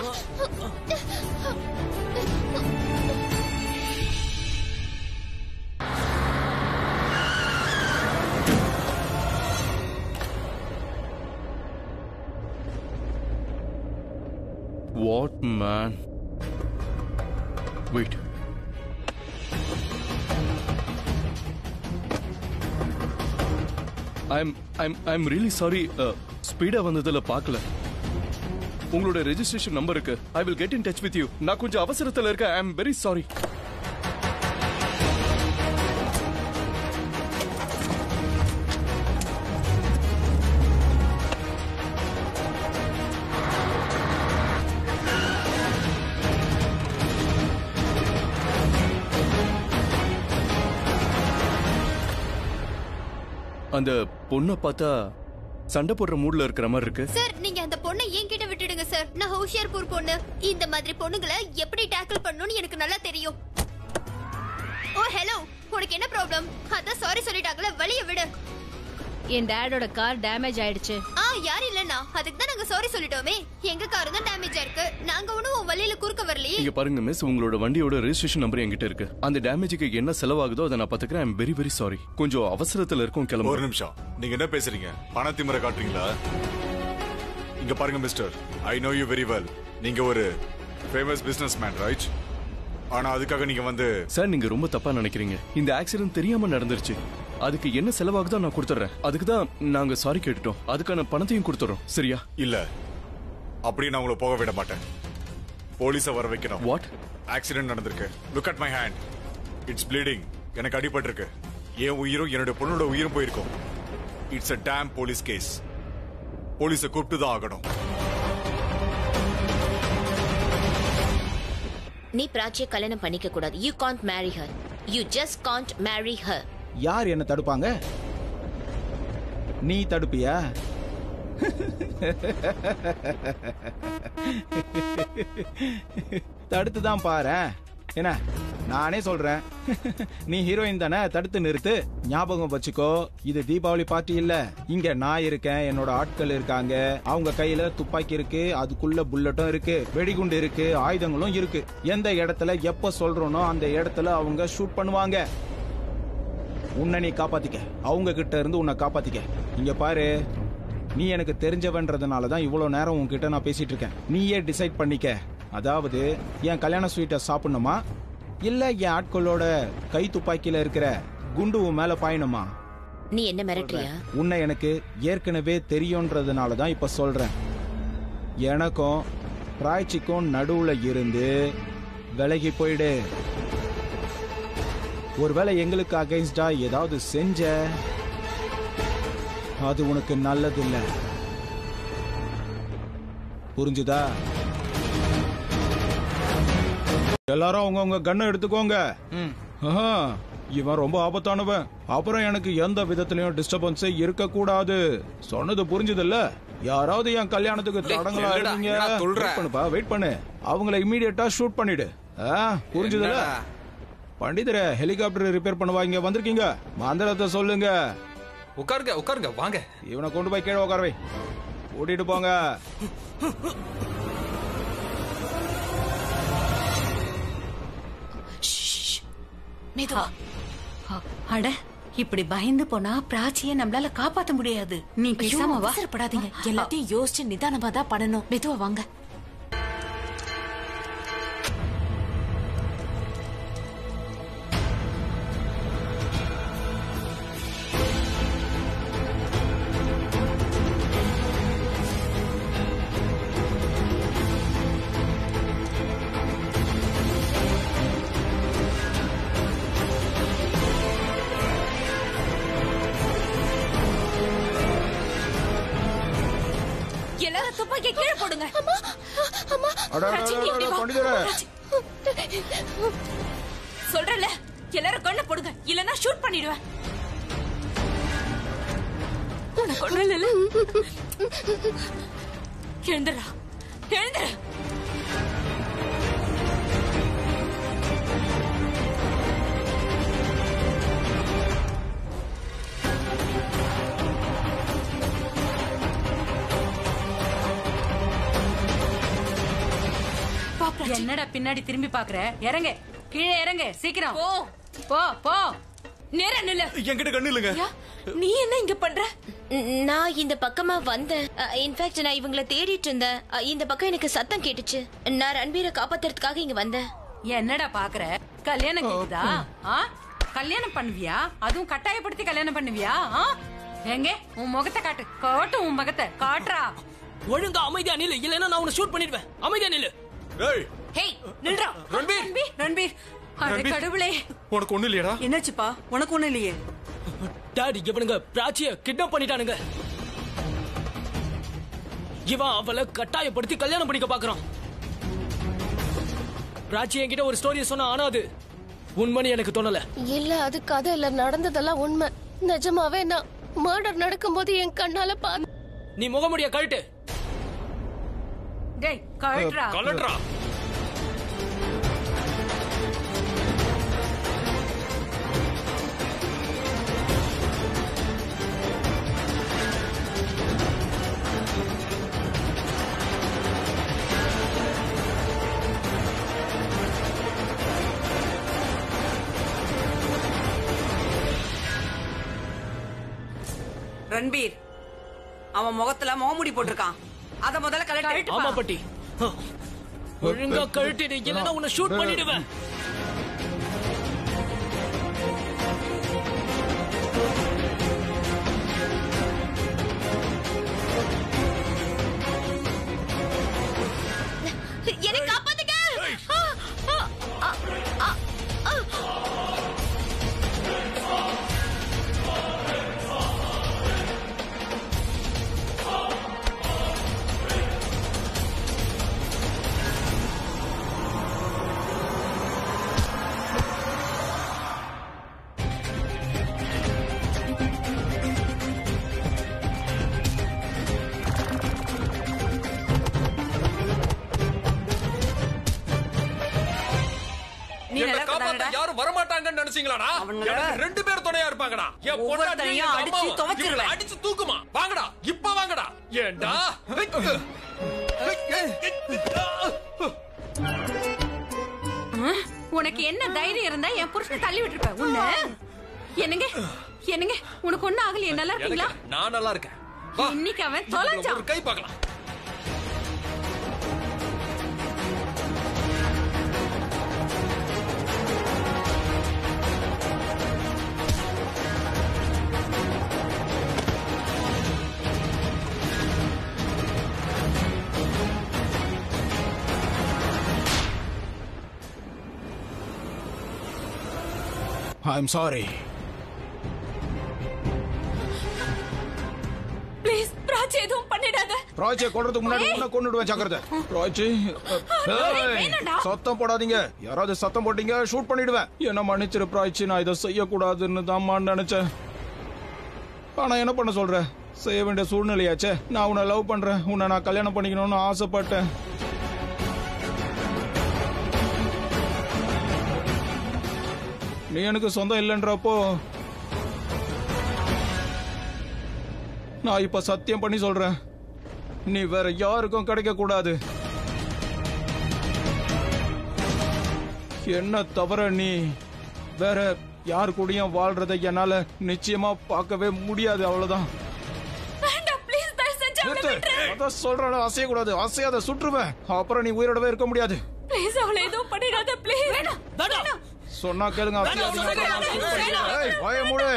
what man wait I'm I'm I'm really sorry ஸ்பீடா வந்ததுல பார்க்கல உங்களோட ரெஜிஸ்ட்ரேஷன் நம்பர் இருக்கு I will get in touch with you நான் கொஞ்சம் அவசரத்துல இருக்கேன் ஐ எம் வெரி சாரி அந்த பொண்ணை பார்த்தா சண்டை போடுற மூட்ல இருக்கிற மாதிரி இருக்கு சார் நீங்க அந்த பொண்ணை என்கிட்ட விட்டுடுங்க சார் நான் ஹோஷியார்பூர் பொண்ணு இந்த மாதிரி பொண்ணுங்களை எப்படி டேக்கிள் பண்ணணும்னு எனக்கு நல்லா தெரியும் ஓ ஹலோ உனக்கு என்ன ப்ராப்ளம் அதான் சாரி சொல்லிட்டாங்களே வெளிய விடு என் டேடோட கார் டேமேஜ் ஆயிடுச்சு ஆ யார் இல்லனா அதுக்கு தான் நாங்க சாரி சொல்லிட்டோமே எங்க கார் தான் டேமேஜ் ஆயிருக்கு நாங்க ஒண்ணும் உன் வழியில குறுக்க வரலையே இங்க பாருங்க மிஸ் உங்களோட வண்டியோட ரெஜிஸ்ட்ரேஷன் நம்பர் என்கிட்ட இருக்கு அந்த டேமேஜுக்கு என்ன செலவாகுதோ அதை நான் பாத்துக்கிறேன் ஐம் வெரி வெரி சாரி கொஞ்சம் அவசரத்துல இருக்கும் கிளம்பு ஒரு நிமிஷம் நீங்க என்ன பேசுறீங்க பணத்திமுறை காட்டுறீங்களா இங்க பாருங்க mister I know you very well நீங்க ஒரு ஃபேமஸ் பிசினஸ் மேன் ரைட் ஆனா அதுக்காக நீங்க வந்து சார் நீங்க ரொம்ப தப்பா நினைக்கிறீங்க இந்த ஆக்சிடென்ட் தெரியாம நடந்துருச்சு அதுக்கு என்ன செலவாகுதோ நான் கொடுத்துறேன் அதுக்கு தான் நாங்க சாரி கேட்டுட்டோம் அதுக்கான பணத்தையும் கொடுத்துறோம் சரியா இல்ல அப்படி நான் உங்களை போக விட மாட்டேன் போலீஸ வர வைக்கணும் வாட் ஆக்சிடென்ட் நடந்திருக்கு look at my hand it's bleeding எனக்கு அடிபட்டிருக்கு என் உயிரும் என்னோட பொண்ணோட உயிரும் போயிருக்கும் it's a damn police case போலீஸை கூப்பிட்டு தான் ஆகணும் நீ பிராச்சிய கல்யாணம் பண்ணிக்க கூடாது you can't marry her you just can't marry her யார் என்ன தடுப்பாங்க நீ தடுப்பியா தடுத்து தான் பாரு என்ன நானே சொல்றேன் நீ ஹீரோயின் தானே தடுத்து நிறுத்து ஞாபகம் வச்சுக்கோ இது தீபாவளி பார்ட்டி இல்ல இங்க நான் இருக்கேன் என்னோட ஆட்கள் இருக்காங்க அவங்க கையில துப்பாக்கி இருக்கு அதுக்குள்ள புல்லட்டும் இருக்கு வெடிகுண்டு இருக்கு ஆயுதங்களும் இருக்கு எந்த இடத்துல எப்ப சொல்றோனோ அந்த இடத்துல அவங்க ஷூட் பண்ணுவாங்க உன்னை நீ காப்பாத்திக்க அவங்க கிட்ட இருந்து உன்னை காப்பாத்திக்க இங்க பாரு நீ எனக்கு தெரிஞ்சவன்றதுனால தான் இவ்வளவு நேரம் உன்கிட்ட நான் பேசிட்டு இருக்கேன் நீயே டிசைட் பண்ணிக்க அதாவது என் கல்யாண ஸ்வீட்டை சாப்பிடணுமா இல்ல என் ஆட்களோட கை துப்பாக்கியில இருக்கிற குண்டு உன் மேல பாயணுமா நீ என்ன மிரட்டுறியா உன்னை எனக்கு ஏற்கனவே தெரியும்ன்றதுனால தான் இப்ப சொல்றேன் எனக்கும் பிராய்ச்சிக்கும் நடுவுல இருந்து விலகி போயிடு ஒருவேளை எங்களுக்கு அகைன்ஸ்டா ஏதாவது செஞ்ச அது உனக்கு நல்லதில்ல புரிஞ்சுதா எல்லாரும் அவங்கவுங்க கண்ணை எடுத்துக்கோங்க ஆஹா, இவன் ரொம்ப ஆபத்தானவன் அப்புறம் எனக்கு எந்த விதத்திலயும் டிஸ்டர்பன்ஸே இருக்க கூடாது சொன்னது புரிஞ்சதில்ல யாராவது என் கல்யாணத்துக்கு டேய், தடங்களா இல்லடா, இருக்கீங்க என்னடா சொல்ற? வெயிட் பண்ணுப்பா வெயிட் பண்ணு அவங்கள இமீடியட்டா ஷூட் பண்ணிடு ஆ, புரிஞ்சதுல என்னடா? பண்டிதரே ஹெலிகாப்டர் ரிப்பேர் பண்ணுவா இங்க வந்திருக்கீங்க மந்திரத்தை சொல்லுங்க உட்காருங்க உட்காருங்க வாங்க இவனை கொண்டு போய் கீழே உட்கார வை கூட்டிட்டு போங்க மெதுவா அட இப்படி பயந்து போனா பிராச்சிய நம்மளால காப்பாத்த முடியாது நீ பேசாம வா அவசரப்படாதீங்க எல்லாத்தையும் யோசிச்சு நிதானமா தான் பண்ணணும் மெதுவா வாங்க எல்லாரும் துப்பாக்கி கீழே போடுங்க அட, அட, பிராச்சி, நீ அட, இப்படி அட, வா. பண்டிதரே. பிராச்சி. சொல்றேன்ல எல்லாரும் கொண்டு போடுங்க இல்லனா ஷூட் பண்ணிடுவேன் உனக்கு ஒண்ணும் இல்லைல்ல? எழுந்துடா எழுந்துரு என்னடா பின்னாடி திரும்பி பாக்குற இறங்க கீழே இறங்க சீக்கிரம் போ போ போ நேரா நில்லு என்கிட்ட கண்ணு இல்லைங்க ஐயா, நீ என்ன இங்க பண்ற நான் இந்த பக்கமா வந்தேன் இன்ஃபேக்ட் நான் இவங்கள தேடிட்டு இருந்தேன் அ, இந்த பக்கம் எனக்கு சத்தம் கேட்டுச்சு நான் ரன்பீரை காப்பாத்துறதுக்காக இங்க வந்தேன் என்னடா பாக்குற கல்யாணம் கேக்குதா ஆ? கல்யாணம் பண்ணுவியா அதுவும் கட்டாயப்படுத்தி கல்யாணம் பண்ணுவியா ஆ? எங்க உன் முகத்தை காட்டு காட்டு உன் முகத்தை காட்டுறா ஒழுங்கா அமைதியா நில்லு இல்லைன்னா நான் உன்னை ஷூட் பண்ணிடுவேன் அமைதியா நில்லு ஹேய் நில்றா ரன்பீர் ரன்பீர் அட ரன்பீர். கடவுளே உனக்கு ஒண்ணு இல்லையடா என்னாச்சுப்பா உனக்கு ஒண்ணு இல்லையே டாடி இவனுங்க பிராச்சிய கிட்னாப் பண்ணிட்டானுங்க இவன் அவளை கட்டாயப்படுத்தி கல்யாணம் பண்ணிக்க பாக்குறான் பிராச்சி என்கிட்ட ஒரு ஸ்டோரிய சொன்னா ஆனா அது உண்மைன்னு எனக்கு தோணல இல்ல அது கதை இல்ல நடந்ததெல்லாம் உண்மை நிஜமாவே நான் மர்டர் நடக்கும்போது என் கண்ணால பா நீ முகமுடிய கழட்டு டேய் கழட்றா கலட்ரா ரன்பீர் அவன் முகத்துல முகமுடி போட்டிருக்கான் அத முதல்ல கலெக்ட் ஆமா பட்டி ஒழுங்கா கழட்டிடு இல்லைன்னா உன்னை ஷூட் பண்ணிடுவேன் என்னை காப்பாத்துங்க ஆ, ஆ, ஆ, ஆ, ஆ. நீ என்ன நல்லா காப்பாத்த இருக்கதானடா? யாரும் வரமாட்டாங்கன்னு நினைச்சீங்களாடா அவனுங்கள- எனக்கு ரெண்டு பேர் துணையா இருப்பாங்கடா என் பொண்டாட்டியும் ஒவ்வொருத்தரையும் என் அடிச்சு அம்மாவும். துவைச்சிருவேன். இவங்களை அடிச்சு தூக்குமா வாங்கடா இப்ப வாங்கடா ஏண்டா ஆ? உனக்கு என்ன தைரியம் இருந்தா என் புருஷனை தள்ளி விட்டுருப்ப உன்ன என்னங்க என்னங்க உனக்கு ஒண்ணு ஆகலையே நல்லா இருக்கீங்களா எனக்கு- நான் நல்லா இருக்கேன் வா. இன்னைக்கு அவன் இதுல தொலைஞ்சான் ஒரு கை பார்க்கலாம் I am sorry please Prachi எதுவும் பண்ணிடாத ராஜே கொல்றதுக்கு முன்னாடி உன்னை கொன்னுடுவேன் ஜாக்கிரதை ராஜி வேணாம்டா. சத்தம் போடாதீங்க யாராவது சத்தம் போட்டீங்க ஷூட் பண்ணிடுவேன் என்ன மன்னிச்சிரு பிராய்ச்சி நான் இதை செய்யக்கூடாதுன்னு தான் நினைச்சேன் ஆனா என்ன பண்ண சொல்ற செய்ய வேண்டிய சூழ்நிலையாச்சே நான் உன்னை லவ் பண்றேன் உன்னை நான் கல்யாணம் பண்ணிக்கணும்னு ஆசைப்பட்டேன் நீ எனக்கு சொந்தம் இல்லைன்றப்போ நான் இப்ப சத்தியம் பண்ணி சொல்றேன் நீ வேற யாருக்கும் கிடைக்க கூடாது என்ன தவிர நீ வேற யார் கூடயும் வாழ்றதை என்னால நிச்சயமா பார்க்கவே முடியாது அவ்வளவுதான் வேண்டாம் ப்ளீஸ் தயவு செஞ்சு அவளை நிறுத்து. விட்டுரு அதான் சொல்றேன் அசையக்கூடாது அசையாத சுற்றுவேன் அப்புறம் நீ உயிரோடவே இருக்க முடியாது ப்ளீஸ் அவளை எதுவும் பண்ணிடாத ப்ளீஸ் வேண்டாம் சொன்னா கேளுங்க அசையாதீங்க ஏய், வாயை மூடு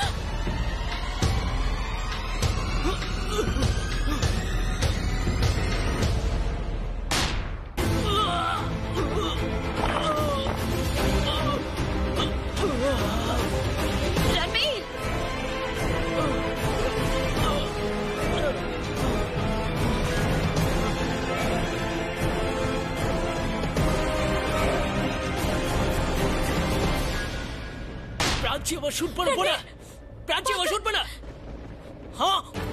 ரன்வீர் பிராச்சியவ ஷூட் பண்ண போல பிராச்சியவ ஷூட் பண்ண ஆ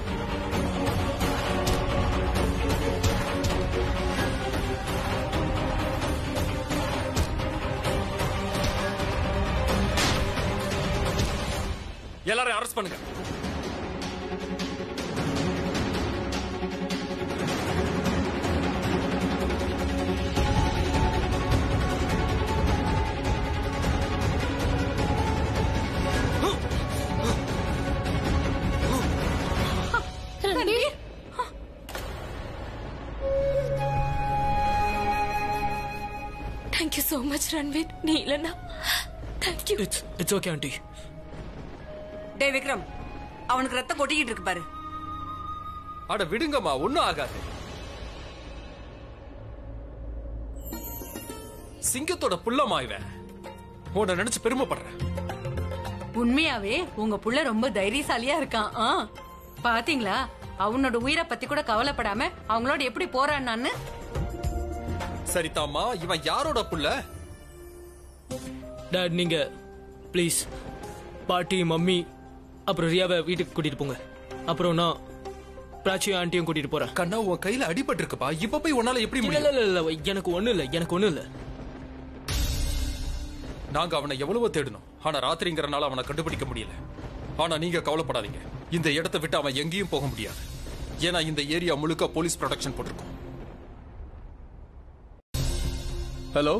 எல்லாரையும் அரெஸ்ட் பண்ணுங்க Ranveer thank you so much Ranveer நீ இல்லைன்னா thank you it's it's okay aunty டே விக்ரம் அவனுக்கு ரத்தம் கொட்டிக்கிட்டு இருக்கு பாரு அட விடுங்கம்மா ஒண்ணும் ஆகாது சிங்கத்தோட புள்ளமா இவன் உன்னை நினைச்சு பெருமைப்படுறேன் உண்மையாவே உங்க புள்ள ரொம்ப தைரியசாலியா இருக்கான் ஆ பாத்தீங்களா அவனோட உயிரை பத்தி கூட கவலைப்படாம அவங்களோட எப்படி போறான்னு சரிதாம்மா இவன் யாரோட புள்ள டாட் நீங்க ப்ளீஸ் பாட்டி மம்மி அப்புறம் ரியாவை வீட்டுக்கு கூட்டிட்டு போங்க அப்புறம் நான் பிராச்சியும் ஆண்டியும் கூட்டிட்டு போறேன் கண்ணா உன் கையில அடிபட்டு இருக்குப்பா இப்ப போய் உன்னால எப்படி இல்ல முடியும் இல்ல இல்ல இல்ல எனக்கு ஒண்ணு இல்ல எனக்கு ஒண்ணு இல்ல நாங்க அவனை எவ்வளவோ தேடினோம் ஆனா ராத்திரிங்கிறனால அவனை கண்டுபிடிக்க முடியல ஆனா நீங்க கவலைப்படாதீங்க இந்த இடத்தை விட்டு அவன் எங்கேயும் போக முடியாது ஏன்னா இந்த ஏரியா முழுக்க போலீஸ் ப்ரொடெக்ஷன் போட்டிருக்கோம் ஹலோ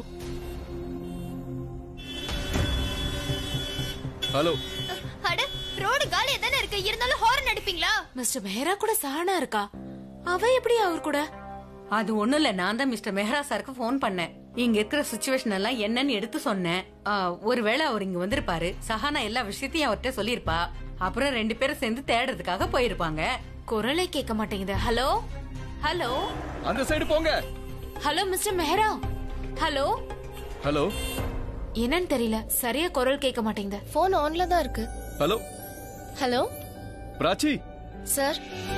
ஹலோ அட ரோடு காலியா தானே இருக்கு இருந்தாலும் ஹாரன் அடிப்பீங்களா மிஸ்டர் மெஹரா கூட சஹனா இருக்கா அவ எப்படி அவர் கூட அது ஒண்ணும் இல்ல நான் தான் மிஸ்டர் மெஹரா சாருக்கு ஃபோன் பண்ணேன் இங்க இருக்கிற சுச்சுவேஷன் எல்லாம் என்னன்னு எடுத்து சொன்னேன் ஆ, ஒருவேளை அவர் இங்க வந்திருப்பாரு சஹானா எல்லா விஷயத்தையும் அவர்கிட்ட சொல்லியிருப்பா அப்புறம் ரெண்டு பேரும் சேர்ந்து தேடுறதுக்காக போயிருப்பாங்க குரலே கேட்க மாட்டேங்குது ஹலோ ஹலோ அந்த சைடு போங்க hello mister Mehra hello hello என்னன்னு தெரியல சரியா குரல் கேட்க மாட்டேங்குது போன் ஆன்ல தான் இருக்கு hello hello Prachi sir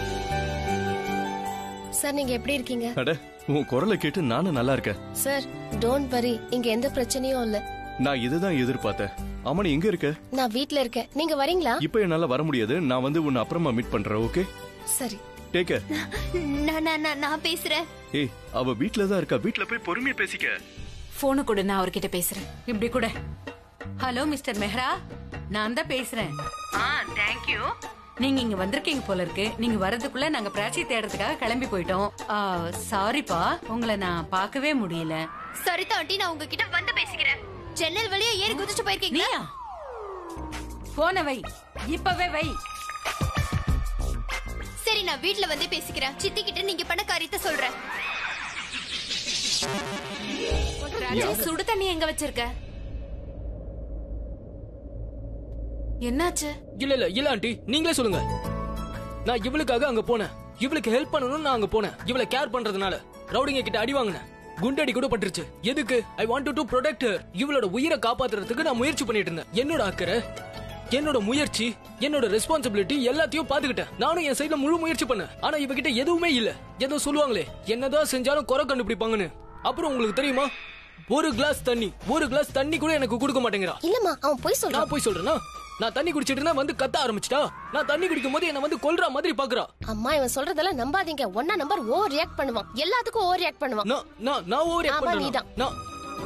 sir நீங்க எப்படி இருக்கீங்க அட உன் குரலை கேட்டு நானும் நல்லா இருக்கேன் சார் டோன்ட் வரி இங்க எந்த பிரச்சனையும் இல்ல நான் இதுதான் எதிர்பார்த்தேன் அம்மனி எங்க இருக்க நான் வீட்ல இருக்கேன் நீங்க வரீங்களா இப்ப என்னால வர முடியாது நான் வந்து உன்னை அப்புறமா மீட் பண்றேன் ஓகே சரி டேக் கேர் நான் நான் நான் நான் பேசுறேன் ஏய் அவ வீட்ல தான் இருக்கா வீட்ல போய் பொறுமையா பேசிக்க போனு கூட நான் அவர்கிட்ட பேசுறேன் இப்படி கூட ஹலோ மிஸ்டர் மெஹ்ரா நான் தான் பேசுறேன் ஆ தேங்க்யூ நீங்க இங்க வந்திருக்கீங்க போல இருக்கு நீங்க வரதுக்குள்ள நாங்க பிராச்சி தேடுறதுக்காக கிளம்பி போயிட்டோம் சாரிப்பா உங்களை நான் பார்க்கவே முடியல சரிதா ஆண்டி நான் உங்ககிட்ட வந்து பேசிக்கிறேன் ஜன்னல் வழியா ஏறி குதிச்சு போயிருக்கீங்களா போன வை இப்பவே வை சரி நான் வீட்ல வந்து பேசிக்கிறேன் சித்தி கிட்ட நீங்க பண்ண காரியத்தை சொல்றேன் ராஜி, சுடு தண்ணி எங்க வச்சிருக்க என்னாச்சு இல்ல இல்ல இல்ல ஆண்டி நீங்களே சொல்லுங்க நான் இவளுக்காக அங்க போனேன் இவளுக்கு ஹெல்ப் பண்ணணும்னு நான் அங்க போனேன் இவளை கேர் பண்றதுனால ரவுடிங்க கிட்ட அடி வாங்கினேன் குண்டடி கூட பட்டுருச்சு எதுக்கு ஐ வாண்ட் டு ப்ரொடெக்ட் இவளோட உயிரை காப்பாத்துறதுக்கு நான் முயற்சி பண்ணிட்டு இருந்தேன் என்னோட அக்கறை என்னோட முயற்சி என்னோட ரெஸ்பான்சிபிலிட்டி எல்லாத்தையும் பாத்துக்கிட்டேன் நானும் என் சைடுல முழு முயற்சி பண்ணேன் ஆனா இவகிட்ட எதுவுமே இல்ல ஏதோ சொல்லுவாங்களே என்னதான் செஞ்சாலும் குறை கண்டுபிடிப்பாங்கன்னு அப்புறம் உங்களுக்கு தெரியுமா ஒரு கிளாஸ் தண்ணி ஒரு கிளாஸ் தண்ணி கூட எனக்கு கொடுக்க மாட்டேங்கிறா இல்லம்மா அவன் போய் சொல்றான் நான் போய் சொல்றேனா நான் தண்ணி குடிச்சிட்டு இருந்தா வந்து கத்த ஆரம்பிச்சிட்டா நான் தண்ணி குடிக்கும் போது என்ன வந்து கொல்ற மாதிரி பாக்குறா அம்மா இவன் சொல்றதெல்லாம் நம்பாதீங்க ஒன்னா நம்பர் ஓவர் ரியாக்ட் பண்ணுவான் எல்லாத்துக்கும் ஓவர் ரியாக்ட் பண்ணுவான் நான் நான் நான் ஓவர் ஆமா, பண்றேனா? நீதான். நான்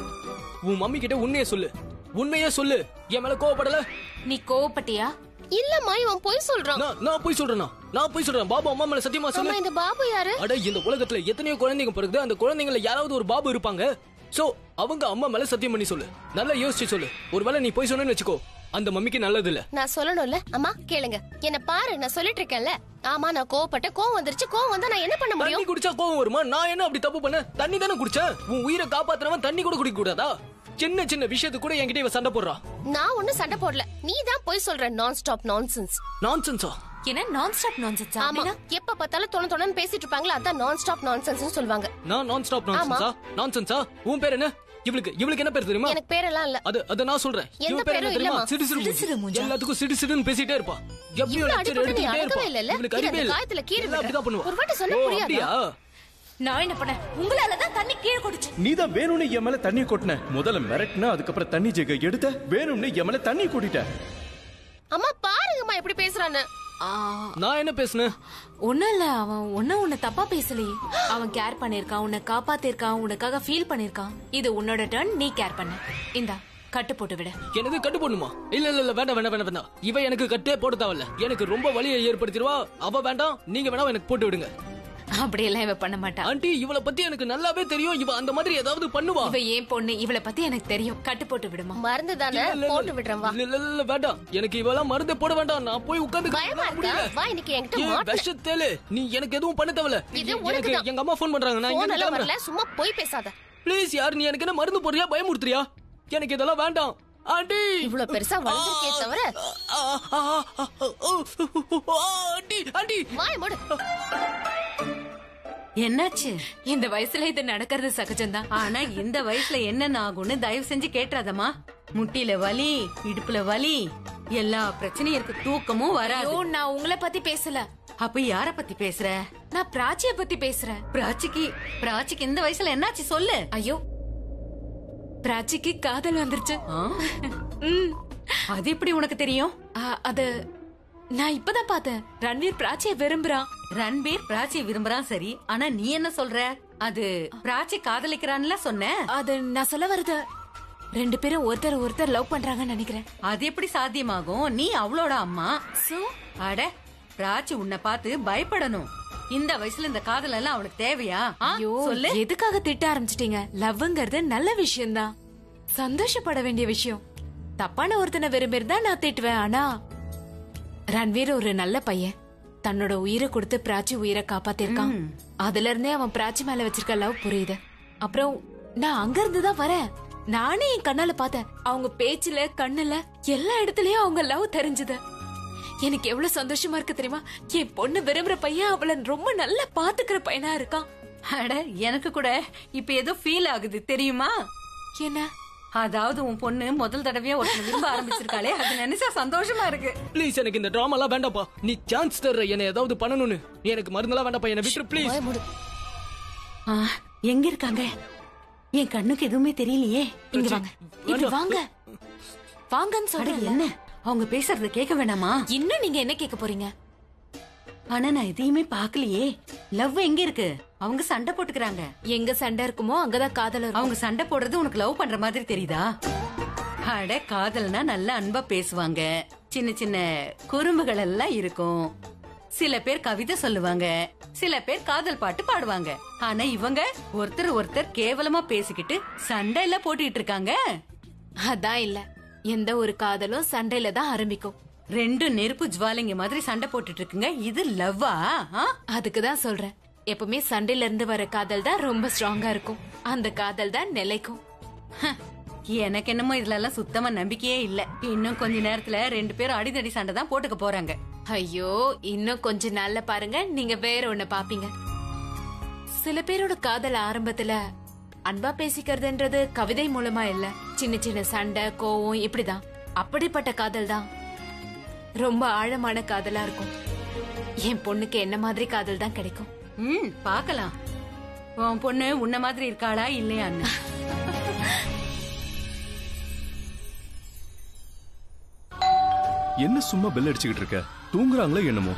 உன் மம்மி கிட்ட உண்மையை சொல்லு உண்மையே சொல்லு என் மேல கோவப்படல நீ கோவப்பட்டியா இல்லம்மா இவன் போய் சொல்றான் நான் நான் போய் சொல்றேனா நான் போய் சொல்றேன் பாபு அம்மா மேல சத்தியமா அம்மா சொல்லு இந்த பாபு யாரு அட இந்த உலகத்துல எத்தனையோ குழந்தைங்க பிறகுது அந்த குழந்தைங்கள யாராவது ஒரு பாபு இருப்பாங்க சோ அவங்க அம்மா மேல சத்தியம் பண்ணி சொல்லு நல்லா யோசிச்சு சொல்லு ஒருவேளை நீ போய் சொன்னேன்னு வச்சுக்கோ அந்த மம்மிக்கு நல்லது இல்ல நான் சொல்லணும்ல அம்மா கேளுங்க என்ன பாரு நான் சொல்லிட்டு இருக்கேன்ல ஆமா நான் கோவப்பட்ட கோவம் வந்துருச்சு கோவம் வந்தா நான் என்ன பண்ண தண்ணி முடியும் குடிச்சா கோவம் வருமா நான் என்ன அப்படி தப்பு பண்ண தண்ணி தானே குடிச்சேன் உன் உயிரை காப்பாத்துறவன் தண்ணி கூட குடிக்க கூடாதா சின்ன சின்ன விஷயத்துக்கு கூட என்கிட்ட இவ சண்டை போடுறா நான் ஒண்ணும் சண்டை போடல நீ தான் போய் சொல்ற நான் ஸ்டாப் நான்சென்ஸ் நான்சென்ஸா என்ன நான் ஸ்டாப் நான்சென்ஸ் ஆமா எப்ப பார்த்தாலும் தொண தொணன்னு பேசிட்டு இருப்பாங்களா அதான் நான் ஸ்டாப் நான்சென்ஸ் சொல்லுவாங்க நான் நான் ஸ்டாப் ஆமா. நான்சென்ஸா நான்சென்ஸா உன் பேர் என்ன இவளுக்கு இவளுக்கு என்ன பேர் தெரியுமா எனக்கு பேரெல்லாம் இல்ல அது அத நான் சொல்றேன் எந்த இவ பேர் என்ன பேரும் தெரியுமா இல்லம்மா. சிடு சிடு சிடு சிடு மூஞ்சி. மூஞ்சா. எல்லாத்துக்கும் சிடு சிடுன்னு பேசிட்டே இருப்பா எப்பயும் இவ்வளவு லெக்சர் அடிபட்டு நீ எடுத்துட்டே அடக்கவே இருப்பா இல்லல்ல? இவளுக்கு இரு, அறிவே அந்த இல்ல காயத்துல கீறி எல்லாம் அப்படிதான் பண்ணுவா ஒரு வாட்டி சொன்னா ஓ, புரியாதா? அப்படியா நான் என்ன பண்ணேன் உங்களால தான் தண்ணி கீழே குடிச்சு நீ தான் வேணும்னு என் மேல தண்ணி கொட்டின முதல்ல மிரட்டின அதுக்கப்புறம் தண்ணி ஜெக எடுத்த வேணும்னு என் மேல தண்ணி கொட்டிட்ட அம்மா பாருங்கம்மா எப்படி பேசுறான்னு நான் என்ன பேசுனேன் ஒண்ணும் இல்ல அவன் ஒன்னும் உன்னை தப்பா பேசலையே அவன் கேர் பண்ணிருக்கான் உன்னை காப்பாத்திருக்கான் உனக்காக ஃபீல் பண்ணிருக்கான் இது உன்னோட டர்ன் நீ கேர் பண்ண இந்தா கட்டு போட்டு விடு எனது கட்டு போடணுமா இல்ல இல்ல இல்ல வேண்டாம் வேண்டாம் வேண்டாம் வேண்டாம் இவ எனக்கு கட்டே போட தேவையில்ல எனக்கு ரொம்ப வலியை ஏற்படுத்திடுவா அவ வேண்டாம் நீங்க வேணா எனக்கு போட்டு விடுங்க அப்படியெல்லாம் இவ பண்ண மாட்டா ஆண்டி இவளை பத்தி எனக்கு நல்லாவே தெரியும் இவ அந்த மாதிரி ஏதாவது பண்ணுவா இவ ஏன் பொண்ணு இவளை பத்தி எனக்கு தெரியும் கட்டு போட்டு விடுமா மருந்து தானே இல்ல, இல்ல, போட்டு விடுறேன் வா இல்ல இல்ல இல்ல வேண்டாம் எனக்கு இவெல்லாம் மருந்து போட வேண்டாம் நான் போய் உட்கார்ந்து பயமா இருக்கா வா இன்னைக்கு என்கிட்ட ஏன் மாட்டல விஷத்தேலு நீ எனக்கு எதுவும் பண்ண தேவையில்ல இது எனக்கு உனக்குதான். எங்க அம்மா ஃபோன் பண்றாங்க நான் போன் இங்க எல்லாம் வரல கிளம்புறேன் சும்மா போய் பேசாத ப்ளீஸ் யார் நீ எனக்கு என்ன மருந்து போடுறியா பயமுறுத்துறியா எனக்கு இதெல்லாம் வேண்டாம் ஆண்டி இவ்வளவு பெருசா வளர்ந்துருக்கே தவிர ஆண்டி ஆண்டி வாய் மூடு என்னாச்சு இந்த வயசுல இது நடக்கிறது சகஜம்தான் ஆனா இந்த வயசுல என்னென்ன ஆகும்னு தயவு செஞ்சு கேட்டுறாதம்மா முட்டில வலி இடுப்புல வலி எல்லா பிரச்சனையும் இருக்கு தூக்கமும் வராது ஐயோ நான் உங்களை பத்தி பேசல அப்ப யார பத்தி பேசுற நான் பிராச்சிய பத்தி பேசுறேன் பிராச்சிக்கு பிராச்சிக்கு இந்த வயசுல என்னாச்சு சொல்லு ஐயோ பிராச்சிக்கு காதல் வந்துருச்சு ஆ? அது எப்படி உனக்கு தெரியும் ஆ, அது நான் இப்பதான் பார்த்தேன் ரன்வீர் பிராச்சிய விரும்புறான் ரன்பீர் பிராச்சி விரும்புறான் சரி ஆனா நீ என்ன சொல்ற அது பிராச்சி காதலிக்கிறான்ல சொன்ன அது நான் சொல்ல வருது ரெண்டு பேரும் ஒருத்தர் ஒருத்தர் லவ் பண்றாங்கன்னு நினைக்கிறேன் அது எப்படி சாத்தியமாகும் நீ அவளோட அம்மா சோ அட பிராச்சி உன்னை பார்த்து பயப்படணும் இந்த வயசுல இந்த காதல் எல்லாம் அவளுக்கு தேவையா ஆ? ஐயோ சொல்லு எதுக்காக திட்ட ஆரம்பிச்சிட்டீங்க லவ்ங்கிறது நல்ல விஷயம்தான் சந்தோஷப்பட வேண்டிய விஷயம் தப்பான ஒருத்தனை விரும்பியிருந்தா நான் திட்டுவேன் ஆனா ரன்வீர் ஒரு நல்ல பையன் தன்னோட உயிரை கொடுத்து பிராச்சி உயிரை காப்பாத்திருக்கான் அதுல இருந்தே அவன் பிராச்சி மேல வச்சிருக்க லவ் புரியுது அப்புறம் நான் அங்க இருந்து தான் வரேன் நானே என் கண்ணால பார்த்தேன் அவங்க பேச்சுல கண்ணுல எல்லா இடத்துலயும் அவங்க லவ் தெரிஞ்சது எனக்கு எவ்வளவு சந்தோஷமா இருக்கு தெரியுமா என் பொண்ணு விரும்புற பையன் அவளை ரொம்ப நல்லா பாத்துக்கிற பையனா இருக்கான் அட எனக்கு கூட இப்ப ஏதோ ஃபீல் ஆகுது தெரியுமா என்ன அதாவது உன் பொண்ணு முதல் தடவையா ஒருத்தனை விரும்ப ஆரம்பிச்சிருக்காளே அது நினைச்சா சந்தோஷமா இருக்கு ப்ளீஸ் எனக்கு இந்த டிராமா எல்லாம் வேண்டாப்பா நீ சான்ஸ் தர்ற என்ன ஏதாவது பண்ணணும்னு நீ எனக்கு மருந்தெல்லாம் வேண்டாப்பா என்ன விட்டுரு ப்ளீஸ் ஆ, எங்க இருக்காங்க என் கண்ணுக்கு எதுவுமே தெரியலையே இங்க வாங்க இங்க வாங்க வாங்கன்னு அட, சொல்றேன் என்ன அவங்க பேசுறத கேட்க வேணாமா இன்னும் நீங்க என்ன கேட்க போறீங்க ஆனா நான் எதையுமே பாக்கலையே லவ் எங்க இருக்கு அவங்க சண்டை போட்டுக்கிறாங்க எங்க சண்டை இருக்குமோ அங்கதான் காதல் இருக்கும் அவங்க சண்டை போடுறது உனக்கு லவ் பண்ற மாதிரி தெரியுதா அட காதல்னா நல்ல அன்பா பேசுவாங்க சின்ன சின்ன குறும்புகள் எல்லாம் இருக்கும் சில பேர் கவிதை சொல்லுவாங்க சில பேர் காதல் பாட்டு பாடுவாங்க ஆனா இவங்க ஒருத்தர் ஒருத்தர் கேவலமா பேசிக்கிட்டு சண்டை எல்லாம் போட்டுக்கிட்டு இருக்காங்க அதான் இல்ல எந்த ஒரு காதலும் சண்டையில தான் ஆரம்பிக்கும் ரெண்டு நெருப்பு ஜுவாலிங்க மாதிரி சண்டை போட்டுட்டு இருக்குங்க இது லவ்வா அதுக்கு தான் சொல்றேன் எப்பவுமே சண்டையில இருந்து வர காதல் தான் ரொம்ப ஸ்ட்ராங்கா இருக்கும் அந்த காதல் தான் நிலைக்கும் எனக்கு என்னமோ இதுல எல்லாம் சுத்தமா நம்பிக்கையே இல்ல இன்னும் கொஞ்ச நேரத்துல ரெண்டு பேரும் அடிதடி சண்டை தான் போட்டுக்க போறாங்க ஐயோ இன்னும் கொஞ்ச நாள்ல பாருங்க நீங்க வேற ஒண்ணு பாப்பீங்க சில பேரோட காதல் ஆரம்பத்துல அன்பா பேசிக்கிறதுன்றது கவிதை மூலமா இல்ல சின்ன சின்ன சண்டை கோவம் இப்படிதான் அப்படிப்பட்ட காதல் தான் ரொம்ப ஆழமான காதலா இருக்கும் என் பொண்ணுக்கு என்ன மாதிரி காதல் தான் கிடைக்கும் ம் பார்க்கலாம் உன் பொண்ணு உன்ன மாதிரி இருக்காளா இல்லையான்னு என்ன சும்மா பெல் அடிச்சுக்கிட்டு இருக்க தூங்குறாங்களோ என்னமோ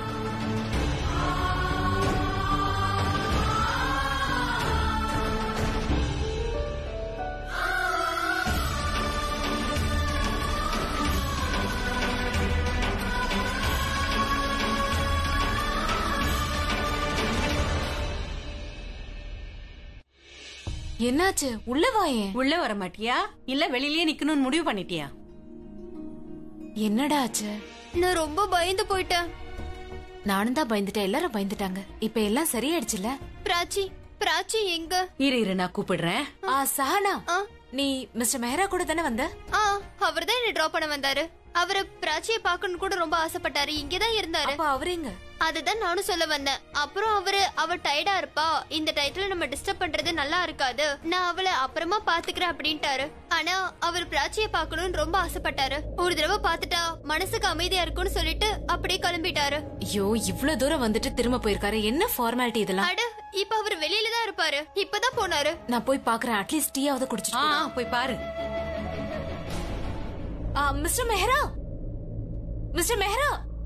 என்னாச்சு உள்ள வாயேன் உள்ள வர மாட்டியா இல்ல வெளியிலயே நிக்கணும்னு முடிவு பண்ணிட்டியா என்னடா ஆச்சு நான் ரொம்ப பயந்து போயிட்டேன் நானும் தான் பயந்துட்டேன் எல்லாரும் பயந்துட்டாங்க இப்ப எல்லாம் சரியாயிடுச்சுல பிராச்சி பிராச்சி எங்க இரு இரு நான் கூப்பிடுறேன் ஆ சஹானா நீ மிஸ்டர் மெஹரா கூட தானே வந்த ஆ அவர்தான் என்ன டிராப் பண்ண வந்தாரு அவரு பிராச்சியை பார்க்கணும் கூட ரொம்ப ஆசைப்பட்டாரு இங்கதான் இருந்தாரு அப்ப அவரு எங்க அதுதான் நானும் சொல்ல வந்தேன் அப்புறம் அவரு அவ டயர்டா இருப்பா இந்த டைட்டில் நம்ம டிஸ்டர்ப் பண்றது நல்லா இருக்காது நான் அவளை அப்புறமா பாத்துக்கிறேன் அப்படின்ட்டாரு ஆனா அவர் பிராச்சியை பார்க்கணும்னு ரொம்ப ஆசைப்பட்டாரு ஒரு தடவை பார்த்துட்டா மனசுக்கு அமைதியா இருக்கும்னு சொல்லிட்டு அப்படியே கிளம்பிட்டாரு ஐயோ இவ்ளோ தூரம் வந்துட்டு திரும்ப போயிருக்காரு என்ன ஃபார்மாலிட்டி இதெல்லாம் அட இப்ப அவர் வெளியில தான் இருப்பாரு இப்பதான் போனாரு நான் போய் பாக்குறேன் அட்லீஸ்ட் டீயாவது குடிச்சிட்டு ஆ போலாம். போய் பாரு ஆ, mister Mehra mister Mehra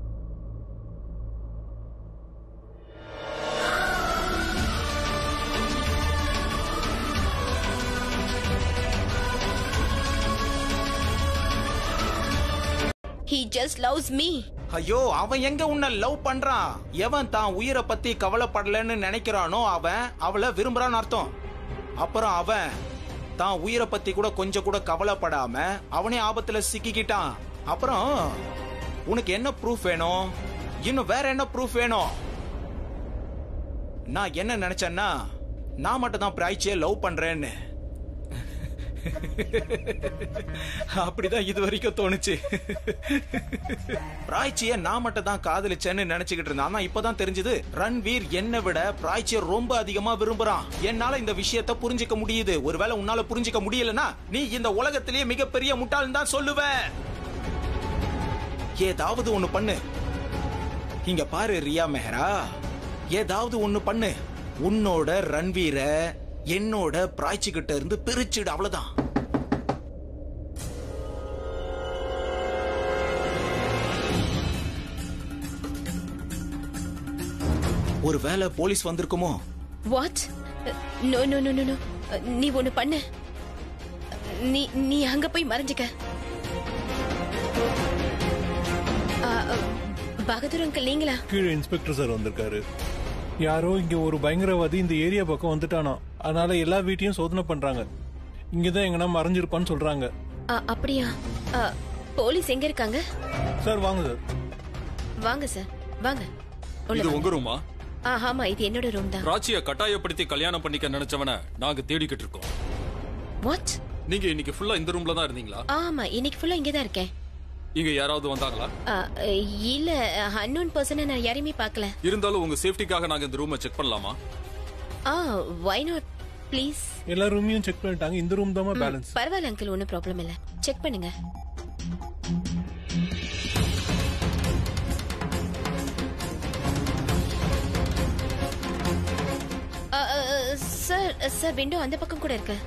he just loves me ஐயோ அவன் எங்க உன்னை லவ் பண்றான் எவன் தான் உயிரை பத்தி கவலைப்படலன்னு நினைக்கிறானோ அவன் அவளை விரும்புறான்னு அர்த்தம் அப்புறம் அவன் தான் உயிரை பத்தி கூட கொஞ்சம் கூட கவலைப்படாம அவனே ஆபத்துல சிக்கிக்கிட்டான் அப்புறம் உனக்கு என்ன ப்ரூஃப் வேணும் இன்னும் வேற என்ன ப்ரூஃப் வேணும் நான் என்ன நினைச்சேன்னா நான் மட்டும் தான் பிராய்ச்சியை லவ் பண்றேன்னு அப்படிதான் இது வரைக்கும் தோணுச்சு பிராய்ச்சிய நான் மட்டும் தான் காதலிச்சேன்னு நினைச்சுக்கிட்டு இருந்தேன் ஆனா இப்பதான் தெரிஞ்சது ரன்வீர் என்னை விட பிராய்ச்சிய ரொம்ப அதிகமா விரும்புறான் என்னால இந்த விஷயத்த புரிஞ்சுக்க முடியுது ஒருவேளை உன்னால புரிஞ்சுக்க முடியலனா நீ இந்த உலகத்திலேயே மிகப்பெரிய முட்டாள் தான் சொல்லுவ ஏதாவது ஒண்ணு பண்ணு இங்க பாரு ரியா மெஹரா ஏதாவது ஒண்ணு பண்ணு உன்னோட ரன்வீர என்னோட பிராய்ச்சி கிட்ட இருந்து பிரிச்சுடு அவ்வளவுதான் ஒருவேளை போலீஸ் வந்திருக்குமோ what no no no no நீ ஒண்ணு பண்ணு நீ நீ அங்க போய் மறைஞ்சுக்க ஆ, அ, பகதூர் அங்கிள் நீங்களா கீழே இன்ஸ்பெக்டர் சார் வந்திருக்காரு யாரோ இங்க ஒரு பயங்கரவாதி இந்த ஏரியா பக்கம் வந்துட்டானா அதனால எல்லா வீட்டையும் சோதனை பண்றாங்க இங்கதான் எங்கன்னா மறைஞ்சிருப்பான்னு சொல்றாங்க ஆ, அப்படியா ஆ, போலீஸ் எங்க இருக்காங்க சார் வாங்க சார் வாங்க சார் வாங்க உள்ள இது வாங்க. உங்க ரூமா ஆ, ஆமா இது என்னோட ரூம் தான் ராச்சிய கட்டாயப்படுத்தி கல்யாணம் பண்ணிக்க நினைச்சவன நாங்க தேடிக்கிட்டு இருக்கோம் வாட் நீங்க இன்னைக்கு ஃபுல்லா இந்த ரூம்ல தான் இருந்தீங்களா ஆமா இன்னைக்கு ஃபுல்லா இங்க தான் இருக்கேன் இங்க யாராவது வந்தாங்களா ஆ, இல்ல அன்னோன் பர்சனை நான் யாரையுமே பார்க்கல இருந்தாலும் உங்க சேஃப்டிக்காக நாங்க இந்த ரூமை செக் பண்ணலாமா ஆ வை நாட் ப்ளீஸ் எல்லா ரூமையும் செக் பண்ணிட்டாங்க இந்த ரூம் தான் பேலன்ஸ் பரவாயில்ல அங்கிள் ஒன்றும் ப்ராப்ளம் இல்ல செக் பண்ணுங்க ஆ, ஆ, ஆ, சார் சார் விண்டோ அந்த பக்கம் கூட இருக்கு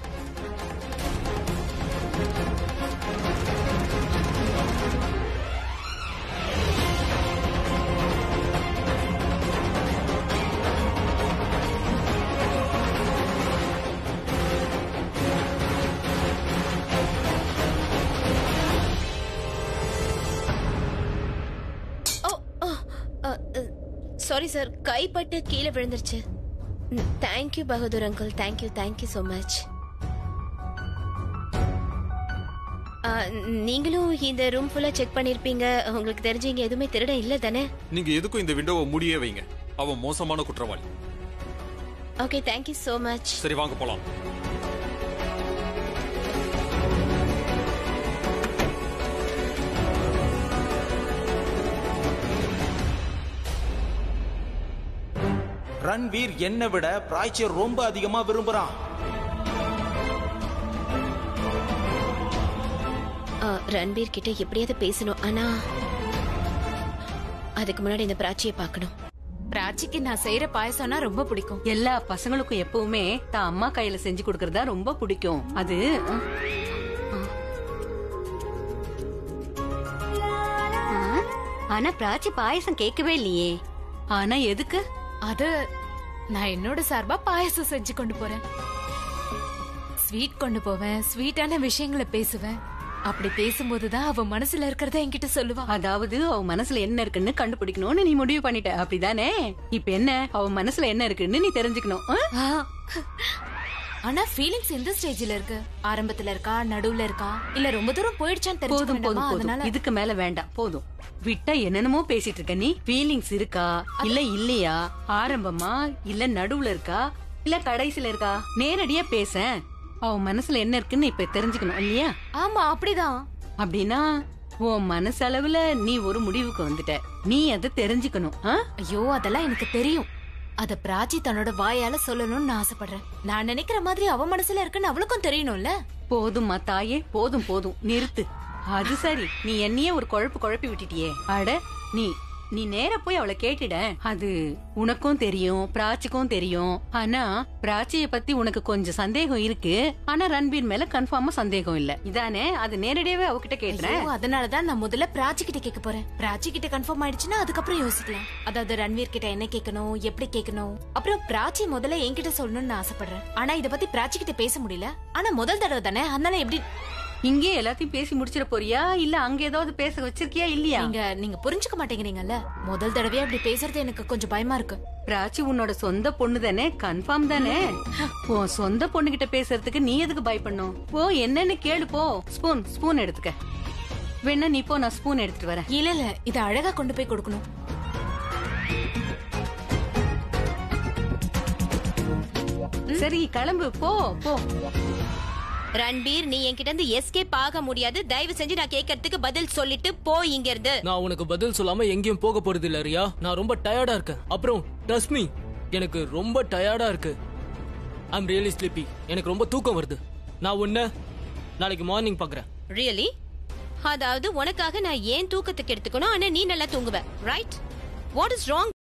ஓ சாரி சார் கைப்பட்டு கீழே விழுந்துருச்சு thank you Bahadur uncle thank you thank you so much நீங்களும் இந்த ரூம் ஃபுல்லா செக் பண்ணிருப்பீங்க உங்களுக்கு தெரிஞ்சு இங்க எதுவுமே திருட இல்ல தானே நீங்க எதுக்கும் இந்த விண்டோவை மூடியே வைங்க அவன் மோசமான குற்றவாளி ஓகே தேங்க்யூ ஸோ மச் சரி வாங்க போலாம் ரன்வீர் என்னை விட பிராய்ச்சியை ரொம்ப அதிகமா விரும்புறான் ஆ, ரன்பீர் கிட்ட எப்படியாவது பேசணும் ஆனா அதுக்கு முன்னாடி இந்த பிராச்சியை பார்க்கணும் பிராச்சிக்கு நான் செய்யற பாயசம்னா ரொம்ப பிடிக்கும் எல்லா பசங்களுக்கும் எப்பவுமே தான் அம்மா கையில செஞ்சு கொடுக்கறதா ரொம்ப பிடிக்கும் அது ம், ஆ, ஆனா பிராச்சி பாயசம் கேட்கவே இல்லையே ஆனா எதுக்கு அது நான் என்னோட சார்பா பாயசம் செஞ்சு கொண்டு போறேன் ஸ்வீட் கொண்டு போவேன் ஸ்வீட்டான விஷயங்களை பேசுவேன் அப்படி பேசும்போதுதான் அவ மனசுல இருக்கிறத என்கிட்ட சொல்லுவா அதாவது அவ மனசுல என்ன இருக்குன்னு கண்டுபிடிக்கணும்னு நீ முடிவு பண்ணிட்ட அப்படிதானே இப்ப என்ன அவ மனசுல என்ன இருக்குன்னு நீ தெரிஞ்சுக்கணும் ஆ? ஆ. ஆனா ஃபீலிங்ஸ் எந்த ஸ்டேஜ்ல இருக்கு ஆரம்பத்துல இருக்கா நடுவுல இருக்கா இல்ல ரொம்ப தூரம் போயிடுச்சான்னு தெரிஞ்சுக்க போதும் போதும் வேண்டாமா? போதும் அதனால இதுக்கு மேல வேண்டாம் போதும் விட்டா என்னென்னமோ பேசிட்டு இருக்க நீ ஃபீலிங்ஸ் இருக்கா இல்ல இல்லையா ஆரம்பமா இல்ல நடுவுல இருக்கா இல்ல கடைசில இருக்கா நேரடியா பேச அவ மனசுல என்ன இருக்குன்னு இப்ப தெரிஞ்சுக்கணும் இல்லையா ஆமா அப்படிதான் அப்படின்னா உன் மனசளவுல நீ ஒரு முடிவுக்கு வந்துட்ட நீ அதை தெரிஞ்சுக்கணும் ஆ? ஐயோ அதெல்லாம் எனக்கு தெரியும் அத பிராச்சி தன்னோட வாயால சொல்லணும்னு நான் ஆசைப்படுறேன் நான் நினைக்கிற மாதிரி அவ மனசுல இருக்குன்னு அவளுக்கும் தெரியணும்ல போதும்மா தாயே போதும் போதும் நிறுத்து அது சரி நீ என்னையே ஒரு குழப்பு குழப்பி விட்டுட்டியே அட நீ நீ நேரா போய் அவளை கேட்டுட அது உனக்கும் தெரியும் பிராச்சிக்கும் தெரியும் ஆனா பிராச்சிய பத்தி உனக்கு கொஞ்சம் சந்தேகம் இருக்கு ஆனா ரன்பீர் மேல கன்ஃபார்மா சந்தேகம் இல்ல இதானே அது நேரடியாவே அவகிட்ட கேட்டுறேன் ஐயோ, அதனாலதான் நான் முதல்ல பிராச்சி கிட்ட கேட்க போறேன் பிராச்சி கிட்ட கன்ஃபார்ம் ஆயிடுச்சுன்னா அதுக்கப்புறம் யோசிக்கலாம் அதாவது ரன்வீர் கிட்ட என்ன கேட்கணும் எப்படி கேட்கணும் அப்புறம் பிராச்சி முதல்ல என்கிட்ட சொல்லணும்னு நான் ஆசைப்படுறேன் ஆனா இத பத்தி பிராச்சி கிட்ட பேச முடியல ஆனா முதல் தடவை தானே அதனால எப்படி இங்கே எல்லாத்தையும் பேசி முடிச்சிட போறியா இல்ல அங்க ஏதாவது பேச வச்சிருக்கியா இல்லையா நீங்க நீங்க புரிஞ்சுக்க மாட்டேங்கிறீங்கல்ல முதல் தடவையா அப்படி பேசுறது எனக்கு கொஞ்சம் பயமா இருக்கு பிராச்சி உன்னோட சொந்த பொண்ணு தானே கன்ஃபார்ம் தானே உன் சொந்த பொண்ணு கிட்ட பேசுறதுக்கு நீ எதுக்கு பயப்படணும் போ என்னன்னு கேளு போ ஸ்பூன் ஸ்பூன் எடுத்துக்க வேணா நீ போ நான் ஸ்பூன் எடுத்துட்டு வரேன் இல்ல இல்ல இத அழகா கொண்டு போய் கொடுக்கணும் சரி கிளம்பு போ போ ரன்பீர் நீ என்கிட்ட இருந்து எஸ்கேப் ஆக முடியாது தயவு செஞ்சு நான் கேட்கறதுக்கு பதில் சொல்லிட்டு போ இங்க இருந்து நான் உனக்கு பதில் சொல்லாம எங்கேயும் போக போறது இல்ல ரியா நான் ரொம்ப டயர்டா இருக்கேன் அப்புறம் ட்ரஸ்ட் மீ எனக்கு ரொம்ப டயர்டா இருக்கு ஐம் ரியலி ஸ்லிப்பி எனக்கு ரொம்ப தூக்கம் வருது நான் உன்ன நாளைக்கு மார்னிங் பாக்குறேன் ரியலி அதாவது உனக்காக நான் ஏன் தூக்கத்துக்கு எடுத்துக்கணும் ஆனா நீ நல்லா தூங்குவ ரைட் வாட் இஸ் ராங்